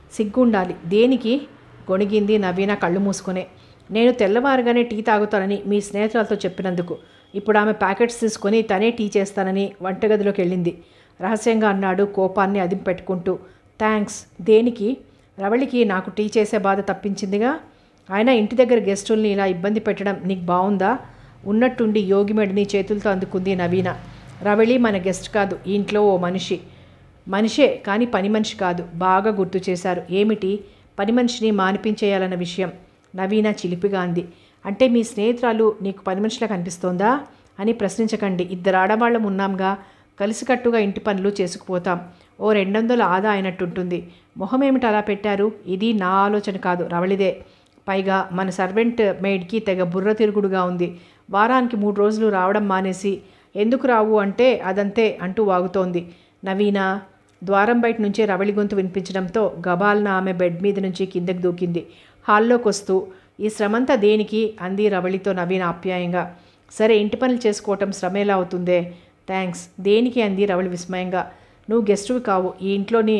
సిగ్గుండాలి దేనికి గొణిగింది నవీన కళ్ళు మూసుకునే నేను తెల్లవారుగానే టీ తాగుతానని మీ స్నేహితులతో చెప్పినందుకు ఇప్పుడు ఆమె ప్యాకెట్స్ తీసుకొని తనే టీ చేస్తానని వంటగదిలోకి వెళ్ళింది రహస్యంగా అన్నాడు కోపాన్ని అదిం పెట్టుకుంటూ థ్యాంక్స్ దేనికి రవళికి నాకు టీ చేసే బాధ తప్పించిందిగా ఆయన ఇంటి దగ్గర గెస్టుల్ని ఇలా ఇబ్బంది పెట్టడం నీకు బాగుందా ఉన్నట్టుండి యోగిమెడిని చేతులతో అందుకుంది నవీన రవళి మన గెస్ట్ కాదు ఈ ఇంట్లో ఓ మనిషి మనిషే కానీ పని మనిషి కాదు బాగా గుర్తు చేశారు ఏమిటి పని మనిషిని మానిపించేయాలన్న విషయం నవీన చిలిపిగా అంది అంటే మీ స్నేహితురాలు నీకు పని మనిషిలా కనిపిస్తోందా అని ప్రశ్నించకండి ఇద్దరు ఆడవాళ్ళం ఉన్నాంగా కలిసికట్టుగా ఇంటి పనులు చేసుకుపోతాం ఓ రెండు వందల ఆదా అయినట్టుంటుంది మొహం ఏమిటి అలా పెట్టారు ఇది నా ఆలోచన కాదు రవళిదే పైగా మన సర్వెంట్ మెయిడ్కి తెగ బుర్ర తిరుగుడుగా ఉంది వారానికి మూడు రోజులు రావడం మానేసి ఎందుకు రావు అంటే అదంతే అంటూ వాగుతోంది నవీన ద్వారం బయట నుంచే రవళి గొంతు వినిపించడంతో గబాల్న ఆమె బెడ్ మీద నుంచి కిందకి దూకింది హాల్లోకి వస్తూ ఈ శ్రమంతా దేనికి అంది రవళితో నవీన ఆప్యాయంగా సరే ఇంటి పనులు చేసుకోవటం శ్రమ ఎలా అవుతుందే థ్యాంక్స్ దేనికి అంది రవళి విస్మయంగా నువ్వు గెస్టువి కావు ఈ ఇంట్లోని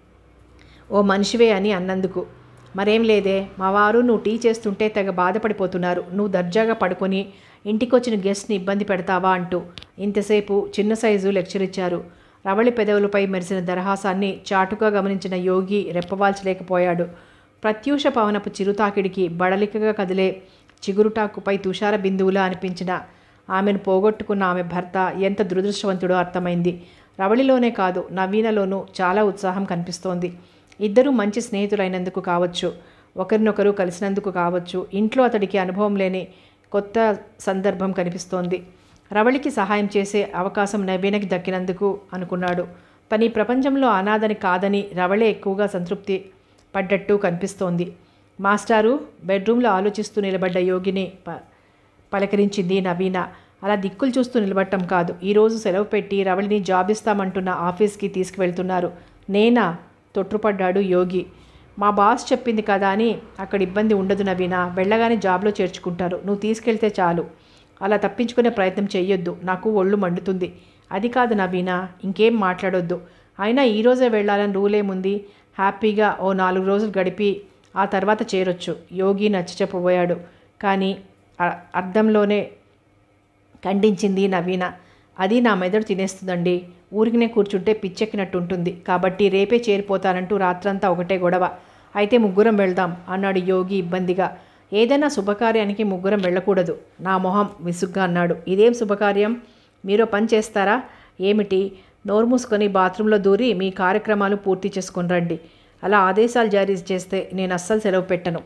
ఓ మనిషివే అని అన్నందుకు మరేం లేదే మా వారు నువ్వు టీ చేస్తుంటే తెగ బాధపడిపోతున్నారు నువ్వు దర్జాగా పడుకొని ఇంటికొచ్చిన గెస్ట్ని ఇబ్బంది పెడతావా అంటూ ఇంతసేపు చిన్న సైజు లెక్చర్ ఇచ్చారు రవళి పెదవులపై మెరిసిన దరహాసాన్ని చాటుగా గమనించిన యోగి రెప్పవాల్చలేకపోయాడు ప్రత్యూష పవనపు చిరుతాకిడికి బడలికగా కదిలే చిగురుటాకుపై తుషార బిందువులా అనిపించిన ఆమెను పోగొట్టుకున్న ఆమె భర్త ఎంత దురదృష్టవంతుడో అర్థమైంది రవళిలోనే కాదు నవీనలోనూ చాలా ఉత్సాహం కనిపిస్తోంది ఇద్దరూ మంచి స్నేహితులైనందుకు కావచ్చు ఒకరినొకరు కలిసినందుకు కావచ్చు ఇంట్లో అతడికి అనుభవం లేని కొత్త సందర్భం కనిపిస్తోంది రవళికి సహాయం చేసే అవకాశం నవీనకి దక్కినందుకు అనుకున్నాడు తన ఈ ప్రపంచంలో అనాథని కాదని రవళే ఎక్కువగా సంతృప్తి పడ్డట్టు కనిపిస్తోంది మాస్టారు బెడ్రూమ్లో ఆలోచిస్తూ నిలబడ్డ యోగిని ప పలకరించింది నవీన అలా దిక్కులు చూస్తూ నిలబడటం కాదు ఈరోజు సెలవు పెట్టి రవళిని జాబ్ ఇస్తామంటున్న ఆఫీస్కి తీసుకువెళ్తున్నారు నేనా తొట్టుపడ్డాడు యోగి మా బాస్ చెప్పింది కదా అని అక్కడ ఇబ్బంది ఉండదు నవీన వెళ్ళగానే జాబ్లో చేర్చుకుంటారు నువ్వు తీసుకెళ్తే చాలు అలా తప్పించుకునే ప్రయత్నం చెయ్యొద్దు నాకు ఒళ్ళు మండుతుంది అది కాదు నవీన ఇంకేం మాట్లాడొద్దు అయినా ఈరోజే వెళ్ళాలని రూల్ ఏముంది హ్యాపీగా ఓ నాలుగు రోజులు గడిపి ఆ తర్వాత చేరొచ్చు యోగి నచ్చ చెప్పబోయాడు కానీ అ- అర్థంలోనే ఖండించింది నవీన అది నా మెదడు తినేస్తుందండి ఊరికినే కూర్చుంటే పిచ్చెక్కినట్టు ఉంటుంది కాబట్టి రేపే చేరిపోతానంటూ రాత్రంతా ఒకటే గొడవ అయితే ముగ్గురం వెళ్దాం అన్నాడు యోగి ఇబ్బందిగా ఏదైనా శుభకార్యానికి ముగ్గురం వెళ్ళకూడదు నా మొహం విసుగ్గా అన్నాడు ఇదేం శుభకార్యం మీరు పని చేస్తారా ఏమిటి నోరు మూసుకొని బాత్రూంలో దూరి మీ కార్యక్రమాలు పూర్తి చేసుకొని రండి అలా ఆదేశాలు జారీ చేస్తే నేను అస్సలు సెలవు పెట్టను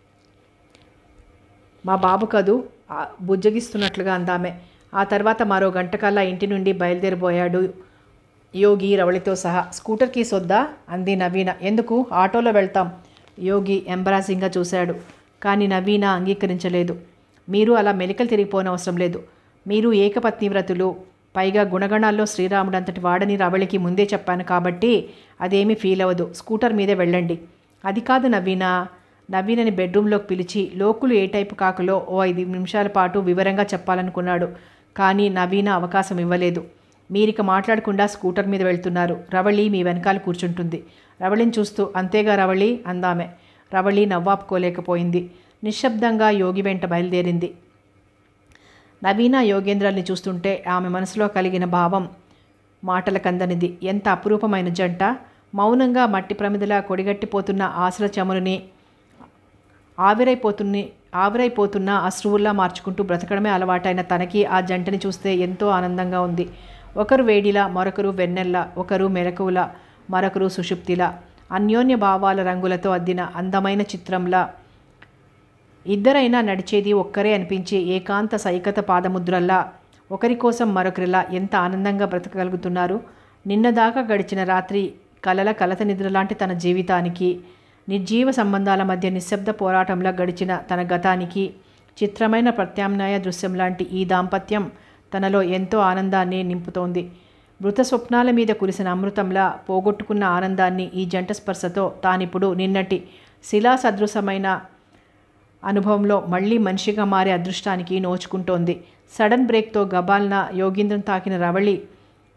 మా బాబు కదూ ఆ, బుజ్జగిస్తున్నట్లుగా అందామె ఆ తర్వాత మరో గంటకల్లా ఇంటి నుండి బయలుదేరిపోయాడు యోగి రవళితో సహా స్కూటర్ కీస్ వద్దా అంది నవీన ఎందుకు ఆటోలో వెళ్తాం యోగి ఎంబరాసింగ్గా చూశాడు కానీ నవీన అంగీకరించలేదు మీరు అలా మెలికలు తిరిగిపోనవసరం లేదు మీరు ఏకపత్ని వ్రతులు పైగా గుణగణాల్లో శ్రీరాముడు అంతటి వాడని రవళికి ముందే చెప్పాను కాబట్టి అదేమీ ఫీల్ అవ్వదు స్కూటర్ మీదే వెళ్ళండి అది కాదు నవీన నవీనని బెడ్రూమ్లోకి పిలిచి లోకులు ఏ టైపు కాకులో ఓ ఐదు నిమిషాల పాటు వివరంగా చెప్పాలనుకున్నాడు కానీ నవీన అవకాశం ఇవ్వలేదు మీరిక మాట్లాడకుండా స్కూటర్ మీద వెళ్తున్నారు రవళి మీ వెనకాల కూర్చుంటుంది రవళిని చూస్తూ అంతేగా రవళి అందామె రవళి నవ్వాపుకోలేకపోయింది నిశ్శబ్దంగా యోగి వెంట బయలుదేరింది నవీన యోగేంద్రాల్ని చూస్తుంటే ఆమె మనసులో కలిగిన భావం మాటల కందనిది ఎంత అపురూపమైన జంట మౌనంగా మట్టి ప్రమిదలా కొడిగట్టిపోతున్న ఆశల చమురుని ఆవిరైపోతున్ని ఆవిరైపోతున్న అశ్రువుల్లా మార్చుకుంటూ బ్రతకడమే అలవాటైన తనకి ఆ జంటని చూస్తే ఎంతో ఆనందంగా ఉంది ఒకరు వేడిలా మరొకరు వెన్నెల్లా ఒకరు మెలకువలా మరొకరు సుషుప్తిలా అన్యోన్య భావాల రంగులతో అద్దిన అందమైన చిత్రంలా ఇద్దరైనా నడిచేది ఒక్కరే అనిపించే ఏకాంత సైకత పాదముద్రల్లా ఒకరి కోసం మరొకరిలా ఎంత ఆనందంగా బ్రతకగలుగుతున్నారు నిన్నదాకా గడిచిన రాత్రి కలల కలత నిద్ర లాంటి తన జీవితానికి నిర్జీవ సంబంధాల మధ్య నిశ్శబ్ద పోరాటంలా గడిచిన తన గతానికి చిత్రమైన ప్రత్యామ్నాయ దృశ్యం లాంటి ఈ దాంపత్యం తనలో ఎంతో ఆనందాన్ని నింపుతోంది మృత స్వప్నాల మీద కురిసిన అమృతంలా పోగొట్టుకున్న ఆనందాన్ని ఈ జంట స్పర్శతో తానిప్పుడు నిన్నటి శిలా సదృశమైన అనుభవంలో మళ్ళీ మనిషిగా మారే అదృష్టానికి నోచుకుంటోంది సడన్ బ్రేక్తో గబాల్న యోగీంద్రం తాకిన రవళి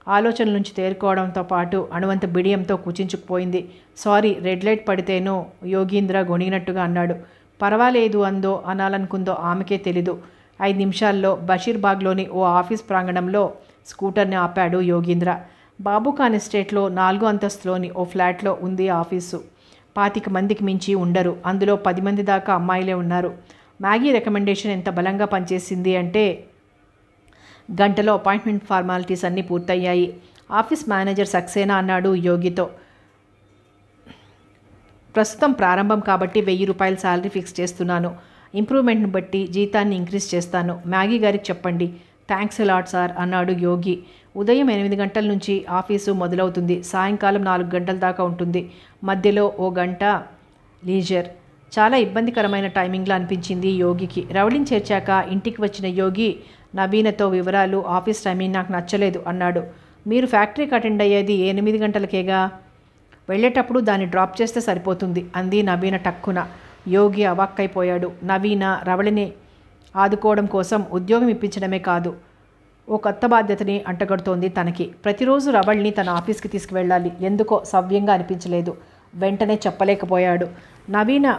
ఆలోచనల నుంచి తేరుకోవడంతో పాటు అణువంత బిడియంతో కుచించుకుపోయింది సారీ రెడ్ లైట్ పడితేనో యోగీంద్ర గొణిగినట్టుగా అన్నాడు పర్వాలేదు అందో అనాలనుకుందో ఆమెకే తెలీదు ఐదు నిమిషాల్లో బషీర్బాగ్లోని ఓ ఆఫీస్ ప్రాంగణంలో స్కూటర్ని ఆపాడు యోగీంద్ర బాబుఖాన్ ఎస్టేట్లో నాలుగో అంతస్తులోని ఓ ఫ్లాట్లో ఉంది ఆఫీసు పాతిక మందికి మించి ఉండరు అందులో పది మంది దాకా అమ్మాయిలే ఉన్నారు మ్యాగీ రికమెండేషన్ ఎంత బలంగా పనిచేసింది అంటే గంటలో అపాయింట్మెంట్ ఫార్మాలిటీస్ అన్నీ పూర్తయ్యాయి ఆఫీస్ మేనేజర్ సక్సేనా అన్నాడు యోగితో ప్రస్తుతం ప్రారంభం కాబట్టి వెయ్యి రూపాయల శాలరీ ఫిక్స్ చేస్తున్నాను ఇంప్రూవ్మెంట్ని బట్టి జీతాన్ని ఇంక్రీజ్ చేస్తాను మ్యాగీ గారికి చెప్పండి థ్యాంక్స్ లాట్ సార్ అన్నాడు యోగి ఉదయం ఎనిమిది గంటల నుంచి ఆఫీసు మొదలవుతుంది సాయంకాలం నాలుగు గంటల దాకా ఉంటుంది మధ్యలో ఓ గంట లీజర్ చాలా ఇబ్బందికరమైన టైమింగ్లో అనిపించింది యోగికి రవళిని చేర్చాక ఇంటికి వచ్చిన యోగి నవీనతో వివరాలు ఆఫీస్ టైమింగ్ నాకు నచ్చలేదు అన్నాడు మీరు ఫ్యాక్టరీకి అటెండ్ అయ్యేది ఎనిమిది గంటలకేగా వెళ్ళేటప్పుడు దాన్ని డ్రాప్ చేస్తే సరిపోతుంది అంది నవీన టక్కున యోగి అవాక్కైపోయాడు నవీన రవళిని ఆదుకోవడం కోసం ఉద్యోగం ఇప్పించడమే కాదు ఓ కొత్త బాధ్యతని అంటగడుతోంది తనకి ప్రతిరోజు రవళిని తన ఆఫీస్కి తీసుకువెళ్ళాలి ఎందుకో సవ్యంగా అనిపించలేదు వెంటనే చెప్పలేకపోయాడు నవీన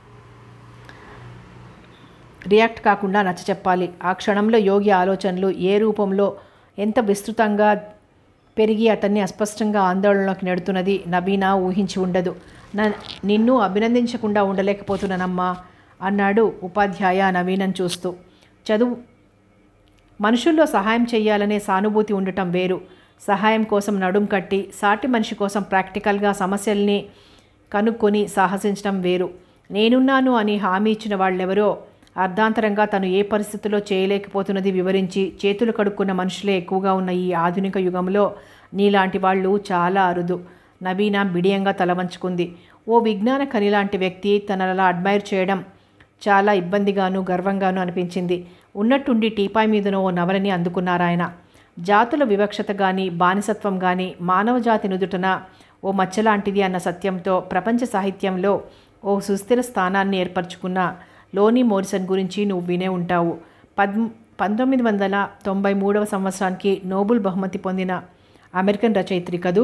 రియాక్ట్ కాకుండా నచ్చ చెప్పాలి ఆ క్షణంలో యోగి ఆలోచనలు ఏ రూపంలో ఎంత విస్తృతంగా పెరిగి అతన్ని అస్పష్టంగా ఆందోళనలోకి నెడుతున్నది నవీన ఊహించి ఉండదు నా నిన్ను అభినందించకుండా ఉండలేకపోతున్నానమ్మా అన్నాడు ఉపాధ్యాయ నవీనను చూస్తూ చదువు మనుషుల్లో సహాయం చేయాలనే సానుభూతి ఉండటం వేరు సహాయం కోసం నడుం కట్టి సాటి మనిషి కోసం ప్రాక్టికల్గా సమస్యల్ని కనుక్కొని సాహసించడం వేరు నేనున్నాను అని హామీ ఇచ్చిన వాళ్ళెవరో అర్ధాంతరంగా తను ఏ పరిస్థితిలో చేయలేకపోతున్నది వివరించి చేతులు కడుక్కున్న మనుషులే ఎక్కువగా ఉన్న ఈ ఆధునిక యుగంలో నీలాంటి వాళ్ళు చాలా అరుదు నవీన బిడియంగా తలవంచుకుంది ఓ విజ్ఞాన ఖని లాంటి వ్యక్తి తనలా అడ్మైర్ చేయడం చాలా ఇబ్బందిగాను గర్వంగాను అనిపించింది ఉన్నట్టుండి టీపాయ్ మీదనో ఓ నవలని అందుకున్నారాయన జాతుల వివక్షత కానీ బానిసత్వం కానీ మానవ జాతి నుదుటన ఓ మచ్చలాంటిది అన్న సత్యంతో ప్రపంచ సాహిత్యంలో ఓ సుస్థిర స్థానాన్ని ఏర్పరచుకున్న లోనీ మోరిసన్ గురించి నువ్వు వినే ఉంటావు పద్ పంతొమ్మిది వందల తొంభై మూడవ సంవత్సరానికి నోబుల్ బహుమతి పొందిన అమెరికన్ రచయిత్రి కదూ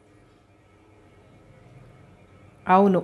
అవును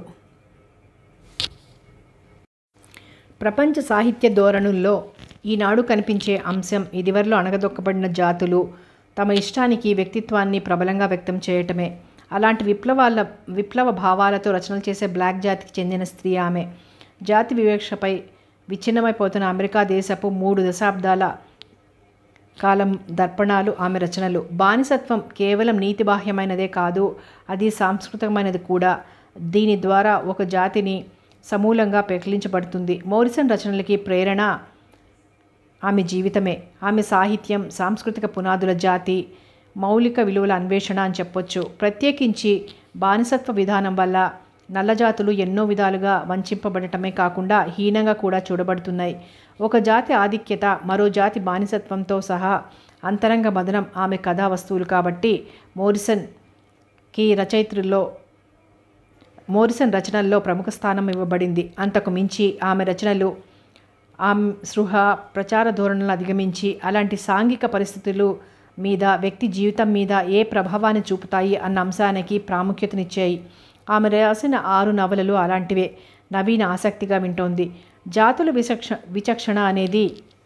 ప్రపంచ సాహిత్య ధోరణుల్లో ఈనాడు కనిపించే అంశం ఇదివరలో అణగదొక్కబడిన జాతులు తమ ఇష్టానికి వ్యక్తిత్వాన్ని ప్రబలంగా వ్యక్తం చేయటమే అలాంటి విప్లవాల విప్లవ భావాలతో రచనలు చేసే బ్లాక్ జాతికి చెందిన స్త్రీ ఆమె జాతి వివక్షపై విచ్ఛిన్నమైపోతున్న అమెరికా దేశపు మూడు దశాబ్దాల కాలం దర్పణాలు ఆమె రచనలు బానిసత్వం కేవలం నీతిబాహ్యమైనదే కాదు అది సాంస్కృతికమైనది కూడా దీని ద్వారా ఒక జాతిని సమూలంగా పెకిలించబడుతుంది మోరిసన్ రచనలకి ప్రేరణ ఆమె జీవితమే ఆమె సాహిత్యం సాంస్కృతిక పునాదుల జాతి మౌలిక విలువల అన్వేషణ అని చెప్పొచ్చు ప్రత్యేకించి బానిసత్వ విధానం వల్ల నల్లజాతులు ఎన్నో విధాలుగా వంచింపబడటమే కాకుండా హీనంగా కూడా చూడబడుతున్నాయి ఒక జాతి ఆధిక్యత మరో జాతి బానిసత్వంతో సహా అంతరంగ మదనం ఆమె కథా వస్తువులు కాబట్టి మోరిసన్కి రచయిత్రుల్లో మోరిసన్ రచనల్లో ప్రముఖ స్థానం ఇవ్వబడింది అంతకు మించి ఆమె రచనలు ఆమె సృహ ప్రచార ధోరణులను అధిగమించి అలాంటి సాంఘిక పరిస్థితులు మీద వ్యక్తి జీవితం మీద ఏ ప్రభావాన్ని చూపుతాయి అన్న అంశానికి ప్రాముఖ్యతనిచ్చాయి ఆమె రాసిన ఆరు నవలలు అలాంటివే నవీన ఆసక్తిగా వింటోంది జాతుల విచక్ష విచక్షణ అనేది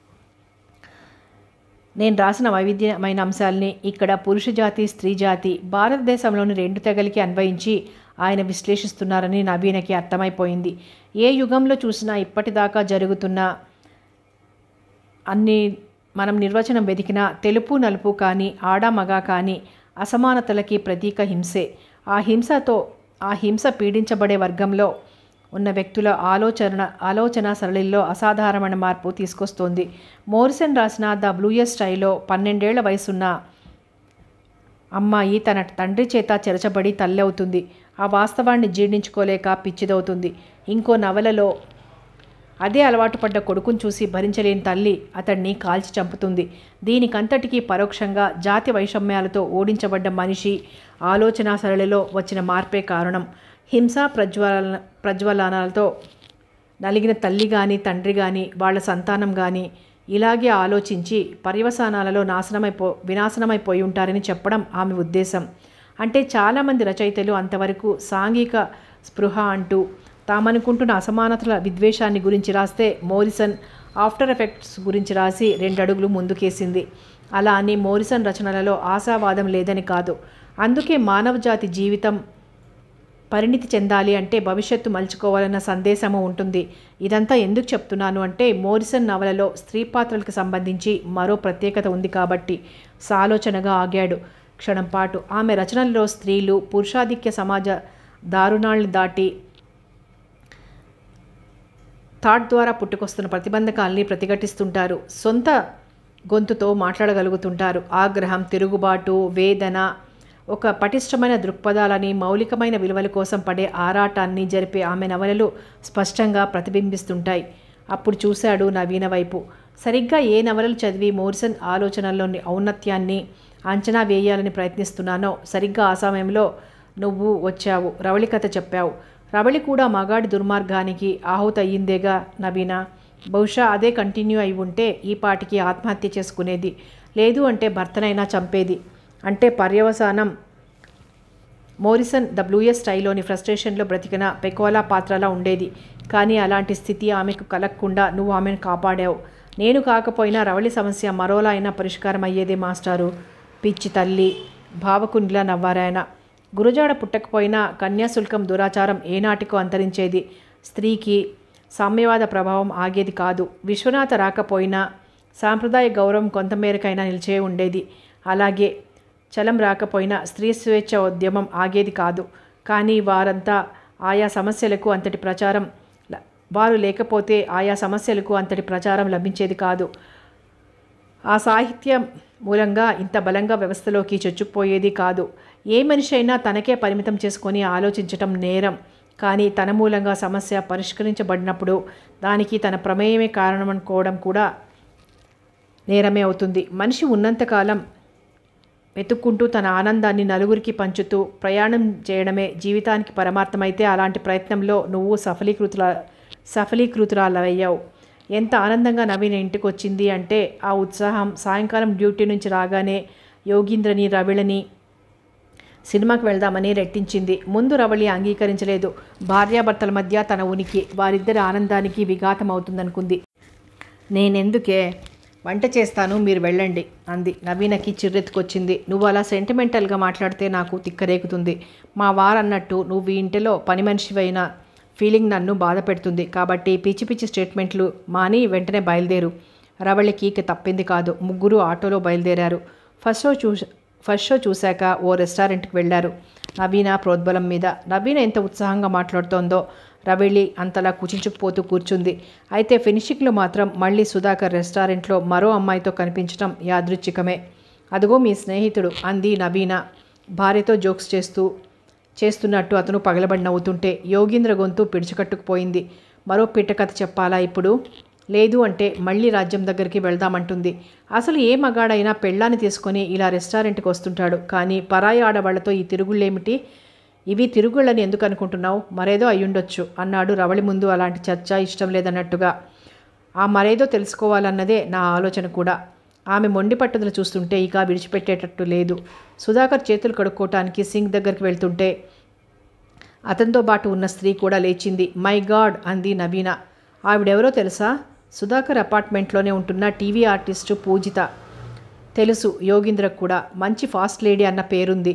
నేను రాసిన వైవిధ్యమైన అంశాల్ని ఇక్కడ పురుష జాతి స్త్రీ జాతి భారతదేశంలోని రెండు తెగలకి అన్వయించి ఆయన విశ్లేషిస్తున్నారని నవీనకి అర్థమైపోయింది ఏ యుగంలో చూసినా ఇప్పటిదాకా జరుగుతున్న అన్ని మనం నిర్వచనం వెతికిన తెలుపు నలుపు కానీ ఆడ మగ కానీ అసమానతలకి ప్రతీక హింసే ఆ హింసతో ఆ హింస పీడించబడే వర్గంలో ఉన్న వ్యక్తుల ఆలోచన ఆలోచన సరళిలో అసాధారణమైన మార్పు తీసుకొస్తోంది మోరిసన్ రాసిన ద బ్లూయర్ స్టైల్లో పన్నెండేళ్ల వయసున్న అమ్మాయి తన తండ్రి చేత చెరచబడి తల్లి అవుతుంది ఆ వాస్తవాన్ని జీర్ణించుకోలేక పిచ్చిదవుతుంది ఇంకో నవలలో అదే అలవాటు పడ్డ కొడుకును చూసి భరించలేని తల్లి అతన్ని కాల్చి చంపుతుంది దీనికంతటికీ పరోక్షంగా జాతి వైషమ్యాలతో ఓడించబడ్డ మనిషి ఆలోచన సరళిలో వచ్చిన మార్పే కారణం హింస ప్రజ్వలన ప్రజ్వలనాలతో నలిగిన తల్లి కానీ తండ్రి కానీ వాళ్ళ సంతానం కానీ ఇలాగే ఆలోచించి పర్యవసానాలలో నాశనమైపో వినాశనమైపోయి ఉంటారని చెప్పడం ఆమె ఉద్దేశం అంటే చాలామంది రచయితలు అంతవరకు సాంఘిక స్పృహ అంటూ తామనుకుంటున్న అసమానతల విద్వేషాన్ని గురించి రాస్తే మోరిసన్ ఆఫ్టర్ ఎఫెక్ట్స్ గురించి రాసి రెండు అడుగులు ముందుకేసింది అలా అని మోరిసన్ రచనలలో ఆశావాదం లేదని కాదు అందుకే మానవజాతి జీవితం పరిణితి చెందాలి అంటే భవిష్యత్తు మలుచుకోవాలన్న సందేశము ఉంటుంది ఇదంతా ఎందుకు చెప్తున్నాను అంటే మోరిసన్ నవలలో స్త్రీ పాత్రలకు సంబంధించి మరో ప్రత్యేకత ఉంది కాబట్టి సాలోచనగా ఆగాడు క్షణం పాటు ఆమె రచనల్లో స్త్రీలు పురుషాధిక్య సమాజ దారుణాల్ని దాటి థాట్ ద్వారా పుట్టుకొస్తున్న ప్రతిబంధకాల్ని ప్రతిఘటిస్తుంటారు సొంత గొంతుతో మాట్లాడగలుగుతుంటారు ఆగ్రహం తిరుగుబాటు వేదన ఒక పటిష్టమైన దృక్పథాలని మౌలికమైన విలువల కోసం పడే ఆరాటాన్ని జరిపే ఆమె నవలలు స్పష్టంగా ప్రతిబింబిస్తుంటాయి అప్పుడు చూశాడు నవీన వైపు సరిగ్గా ఏ నవలలు చదివి మోరిసన్ ఆలోచనల్లోని ఔన్నత్యాన్ని అంచనా వేయాలని ప్రయత్నిస్తున్నానో సరిగ్గా ఆ సమయంలో నువ్వు వచ్చావు రవళి కథ చెప్పావు రవళి కూడా మగాడి దుర్మార్గానికి ఆహుతయ్యిందేగా నవీన బహుశా అదే కంటిన్యూ అయి ఉంటే ఈ పాటికి ఆత్మహత్య చేసుకునేది లేదు అంటే భర్తనైనా చంపేది అంటే పర్యవసానం మోరిసన్ ద బ్లూయస్ స్టైల్లోని ఫ్రస్ట్రేషన్లో బ్రతికిన పెకోలా పాత్రలా ఉండేది కానీ అలాంటి స్థితి ఆమెకు కలగకుండా నువ్వు ఆమెను కాపాడావు నేను కాకపోయినా రవళి సమస్య మరోలా అయినా పరిష్కారం అయ్యేదే మాస్టారు పిచ్చి తల్లి భావకునిలా నవ్వారాయన గురజాడ పుట్టకపోయినా కన్యాశుల్కం దురాచారం ఏనాటికో అంతరించేది స్త్రీకి సామ్యవాద ప్రభావం ఆగేది కాదు విశ్వనాథ రాకపోయినా సాంప్రదాయ గౌరవం కొంతమేరకైనా నిలిచే ఉండేది అలాగే చలం రాకపోయినా స్త్రీ స్వేచ్ఛ ఉద్యమం ఆగేది కాదు కానీ వారంతా ఆయా సమస్యలకు అంతటి ప్రచారం ల- వారు లేకపోతే ఆయా సమస్యలకు అంతటి ప్రచారం లభించేది కాదు ఆ సాహిత్యం మూలంగా ఇంత బలంగా వ్యవస్థలోకి చొచ్చుకుపోయేది కాదు ఏ మనిషి అయినా తనకే పరిమితం చేసుకొని ఆలోచించటం నేరం కానీ తన మూలంగా సమస్య పరిష్కరించబడినప్పుడు దానికి తన ప్రమేయమే కారణమనుకోవడం కూడా నేరమే అవుతుంది మనిషి ఉన్నంతకాలం వెతుక్కుంటూ తన ఆనందాన్ని నలుగురికి పంచుతూ ప్రయాణం చేయడమే జీవితానికి పరమార్థమైతే అలాంటి ప్రయత్నంలో నువ్వు సఫలీకృతుల సఫలీకృతురాలయ్యావు ఎంత ఆనందంగా నవీన ఇంటికి వచ్చింది అంటే ఆ ఉత్సాహం సాయంకాలం డ్యూటీ నుంచి రాగానే యోగీంద్రని రవిళని సినిమాకి వెళ్దామని రెట్టించింది ముందు రవళి అంగీకరించలేదు భార్యాభర్తల మధ్య తన ఉనికి వారిద్దరి ఆనందానికి విఘాతం అవుతుందనుకుంది నేనెందుకే వంట చేస్తాను మీరు వెళ్ళండి అంది నవీనకి చిర్రెత్తుకొచ్చింది నువ్వు అలా సెంటిమెంటల్గా మాట్లాడితే నాకు తిక్కరేకుతుంది మా వారన్నట్టు నువ్వు ఈ ఇంటిలో పని మనిషివైన ఫీలింగ్ నన్ను బాధ పెడుతుంది కాబట్టి పిచ్చి పిచ్చి స్టేట్మెంట్లు మాని వెంటనే బయలుదేరు రవళికి ఇక తప్పింది కాదు ముగ్గురు ఆటోలో బయలుదేరారు ఫస్ట్ షో చూ ఫస్ట్ షో చూశాక ఓ రెస్టారెంట్కి వెళ్ళారు నవీన ప్రోద్బలం మీద నవీన ఎంత ఉత్సాహంగా మాట్లాడుతోందో రవళి అంతలా కుచించుకుపోతూ కూర్చుంది అయితే ఫినిషింగ్లో మాత్రం మళ్ళీ సుధాకర్ రెస్టారెంట్లో మరో అమ్మాయితో కనిపించడం యాదృచ్ఛికమే అదిగో మీ స్నేహితుడు అంది నవీన భార్యతో జోక్స్ చేస్తూ చేస్తున్నట్టు అతను పగలబడి నవ్వుతుంటే యోగీంద్ర గొంతు పిడిచికట్టుకుపోయింది మరో పిట్ట కథ చెప్పాలా ఇప్పుడు లేదు అంటే మళ్ళీ రాజ్యం దగ్గరికి వెళ్దామంటుంది అసలు ఏ మగాడైనా పెళ్ళాన్ని తీసుకొని ఇలా రెస్టారెంట్కి వస్తుంటాడు కానీ పరాయి ఆడవాళ్లతో ఈ తిరుగుళ్ళేమిటి ఇవి తిరుగుళ్ళని ఎందుకు అనుకుంటున్నావు మరేదో అయ్యుండొచ్చు అన్నాడు రవళి ముందు అలాంటి చర్చ ఇష్టం లేదన్నట్టుగా ఆ మరేదో తెలుసుకోవాలన్నదే నా ఆలోచన కూడా ఆమె మొండి పట్టుదల చూస్తుంటే ఇక విడిచిపెట్టేటట్టు లేదు సుధాకర్ చేతులు కడుక్కోవటానికి సింక్ దగ్గరికి వెళ్తుంటే అతనితో పాటు ఉన్న స్త్రీ కూడా లేచింది మై గాడ్ అంది నవీన ఆవిడెవరో తెలుసా సుధాకర్ అపార్ట్మెంట్లోనే ఉంటున్న టీవీ ఆర్టిస్టు పూజిత తెలుసు యోగీంద్రకు కూడా మంచి ఫాస్ట్ లేడీ అన్న పేరుంది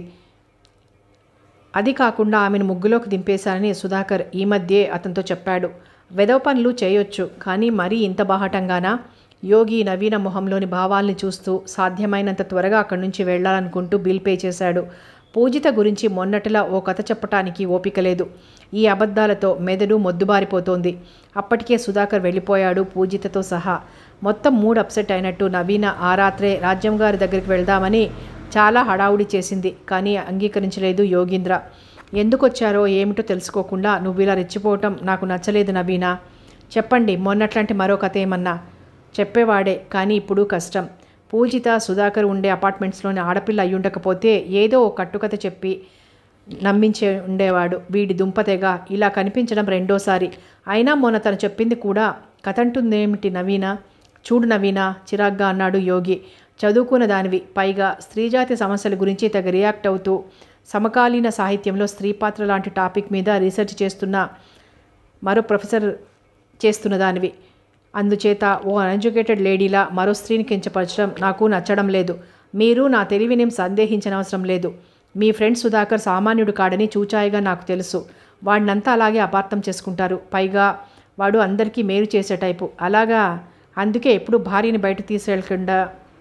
అది కాకుండా ఆమెను ముగ్గులోకి దింపేశానని సుధాకర్ ఈ మధ్యే అతనితో చెప్పాడు వెదవ పనులు చేయొచ్చు కానీ మరీ ఇంత బాహటంగానా యోగి నవీన మొహంలోని భావాల్ని చూస్తూ సాధ్యమైనంత త్వరగా అక్కడి నుంచి వెళ్ళాలనుకుంటూ బిల్ పే చేశాడు పూజిత గురించి మొన్నటిలా ఓ కథ చెప్పటానికి ఓపిక లేదు ఈ అబద్ధాలతో మెదడు మొద్దుబారిపోతోంది అప్పటికే సుధాకర్ వెళ్ళిపోయాడు పూజితతో సహా మొత్తం మూడ్ అప్సెట్ అయినట్టు నవీన ఆ రాత్రే రాజ్యం గారి దగ్గరికి వెళ్దామని చాలా హడావుడి చేసింది కానీ అంగీకరించలేదు యోగీంద్ర ఎందుకు వచ్చారో ఏమిటో తెలుసుకోకుండా నువ్వు ఇలా రెచ్చిపోవటం నాకు నచ్చలేదు నవీన చెప్పండి మొన్నట్లాంటి మరో కథ ఏమన్నా చెప్పేవాడే కానీ ఇప్పుడు కష్టం పూజిత సుధాకర్ ఉండే అపార్ట్మెంట్స్లోని ఆడపిల్ల అయి ఉండకపోతే ఏదో ఓ కట్టుకథ చెప్పి నమ్మించే ఉండేవాడు వీడి దుంపతెగ ఇలా కనిపించడం రెండోసారి అయినా మొన్న తను చెప్పింది కూడా కథ అంటుందేమిటి నవీన చూడు నవీన చిరాగ్గా అన్నాడు యోగి చదువుకున్న దానివి పైగా స్త్రీజాతి సమస్యల గురించి తెగ రియాక్ట్ అవుతూ సమకాలీన సాహిత్యంలో స్త్రీ పాత్ర లాంటి టాపిక్ మీద రీసెర్చ్ చేస్తున్న మరో ప్రొఫెసర్ చేస్తున్న దానివి అందుచేత ఓ అన్ఎడ్యుకేటెడ్ లేడీలా మరో స్త్రీని కించపరచడం నాకు నచ్చడం లేదు మీరు నా తెలివినేం సందేహించనవసరం లేదు మీ ఫ్రెండ్ సుధాకర్ సామాన్యుడు కాడని చూచాయిగా నాకు తెలుసు వాడినంతా అలాగే అపార్థం చేసుకుంటారు పైగా వాడు అందరికీ మేలు చేసే టైపు అలాగా అందుకే ఎప్పుడు భార్యని బయట తీసుకెళ్ళకుండా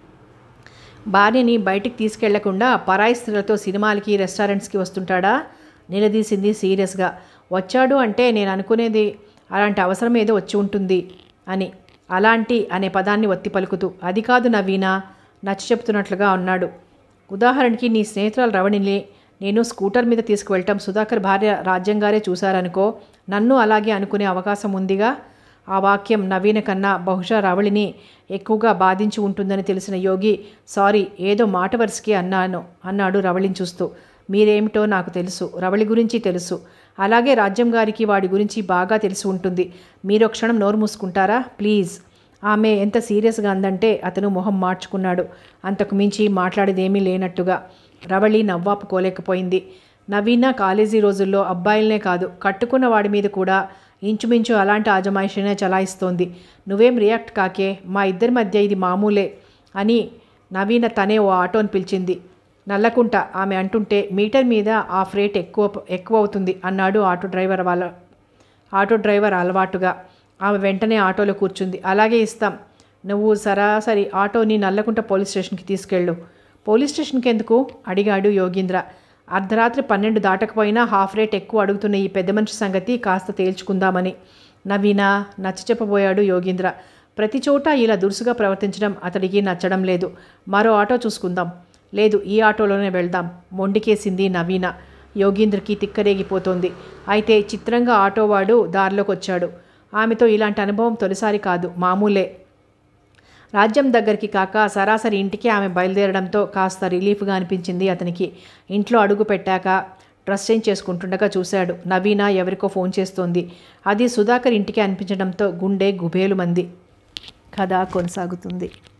భార్యని బయటికి తీసుకెళ్లకుండా పరాయి స్త్రీలతో సినిమాలకి రెస్టారెంట్స్కి వస్తుంటాడా నిలదీసింది సీరియస్గా వచ్చాడు అంటే నేను అనుకునేది అలాంటి అవసరం ఏదో వచ్చి ఉంటుంది అని అలాంటి అనే పదాన్ని ఒత్తి పలుకుతూ అది కాదు నవీన నచ్చ చెప్తున్నట్లుగా ఉన్నాడు ఉదాహరణకి నీ స్నేహితురాలు రవణిని నేను స్కూటర్ మీద తీసుకువెళ్ళటం సుధాకర్ భార్య రాజ్యంగారే చూశారనుకో నన్ను అలాగే అనుకునే అవకాశం ఉందిగా ఆ వాక్యం నవీన కన్నా బహుశా రవళిని ఎక్కువగా బాధించి ఉంటుందని తెలిసిన యోగి సారీ ఏదో మాట వరుసకి అన్నాను అన్నాడు రవళిని చూస్తూ మీరేమిటో నాకు తెలుసు రవళి గురించి తెలుసు అలాగే రాజ్యం గారికి వాడి గురించి బాగా తెలిసి ఉంటుంది మీరు క్షణం నోరు మూసుకుంటారా ప్లీజ్ ఆమె ఎంత సీరియస్గా అందంటే అతను మొహం మార్చుకున్నాడు అంతకు మించి మాట్లాడేదేమీ లేనట్టుగా రవళి నవ్వాపుకోలేకపోయింది నవీన కాలేజీ రోజుల్లో అబ్బాయిలనే కాదు కట్టుకున్న వాడి మీద కూడా ఇంచుమించు అలాంటి ఆజమాయిషీనే చలాయిస్తోంది నువ్వేం రియాక్ట్ కాకే మా ఇద్దరి మధ్య ఇది మామూలే అని నవీన తనే ఓ ఆటోని పిలిచింది నల్లకుంట ఆమె అంటుంటే మీటర్ మీద ఆ ఫ్రేట్ ఎక్కువ ఎక్కువ అవుతుంది అన్నాడు ఆటో డ్రైవర్ వాళ్ళ ఆటో డ్రైవర్ అలవాటుగా ఆమె వెంటనే ఆటోలో కూర్చుంది అలాగే ఇస్తాం నువ్వు సరాసరి ఆటోని నల్లకుంట పోలీస్ స్టేషన్కి తీసుకెళ్ళు పోలీస్ స్టేషన్కి ఎందుకు అడిగాడు యోగీంద్ర అర్ధరాత్రి పన్నెండు దాటకపోయినా హాఫ్ రేట్ ఎక్కువ అడుగుతున్న ఈ పెద్ద మనిషి సంగతి కాస్త తేల్చుకుందామని నవీన నచ్చ చెప్పబోయాడు యోగీంద్ర ప్రతి చోట ఇలా దురుసుగా ప్రవర్తించడం అతడికి నచ్చడం లేదు మరో ఆటో చూసుకుందాం లేదు ఈ ఆటోలోనే వెళ్దాం మొండికేసింది నవీన యోగీంద్రకి తిక్కరేగిపోతోంది అయితే చిత్రంగా ఆటోవాడు దారిలోకి వచ్చాడు ఆమెతో ఇలాంటి అనుభవం తొలిసారి కాదు మామూలే రాజ్యం దగ్గరికి కాక సరాసరి ఇంటికి ఆమె బయలుదేరడంతో కాస్త రిలీఫ్గా అనిపించింది అతనికి ఇంట్లో అడుగు పెట్టాక డ్రెస్ చేంజ్ చేసుకుంటుండగా చూశాడు నవీన ఎవరికో ఫోన్ చేస్తోంది అది సుధాకర్ ఇంటికి అనిపించడంతో గుండె గుబేలు మంది కథ కొనసాగుతుంది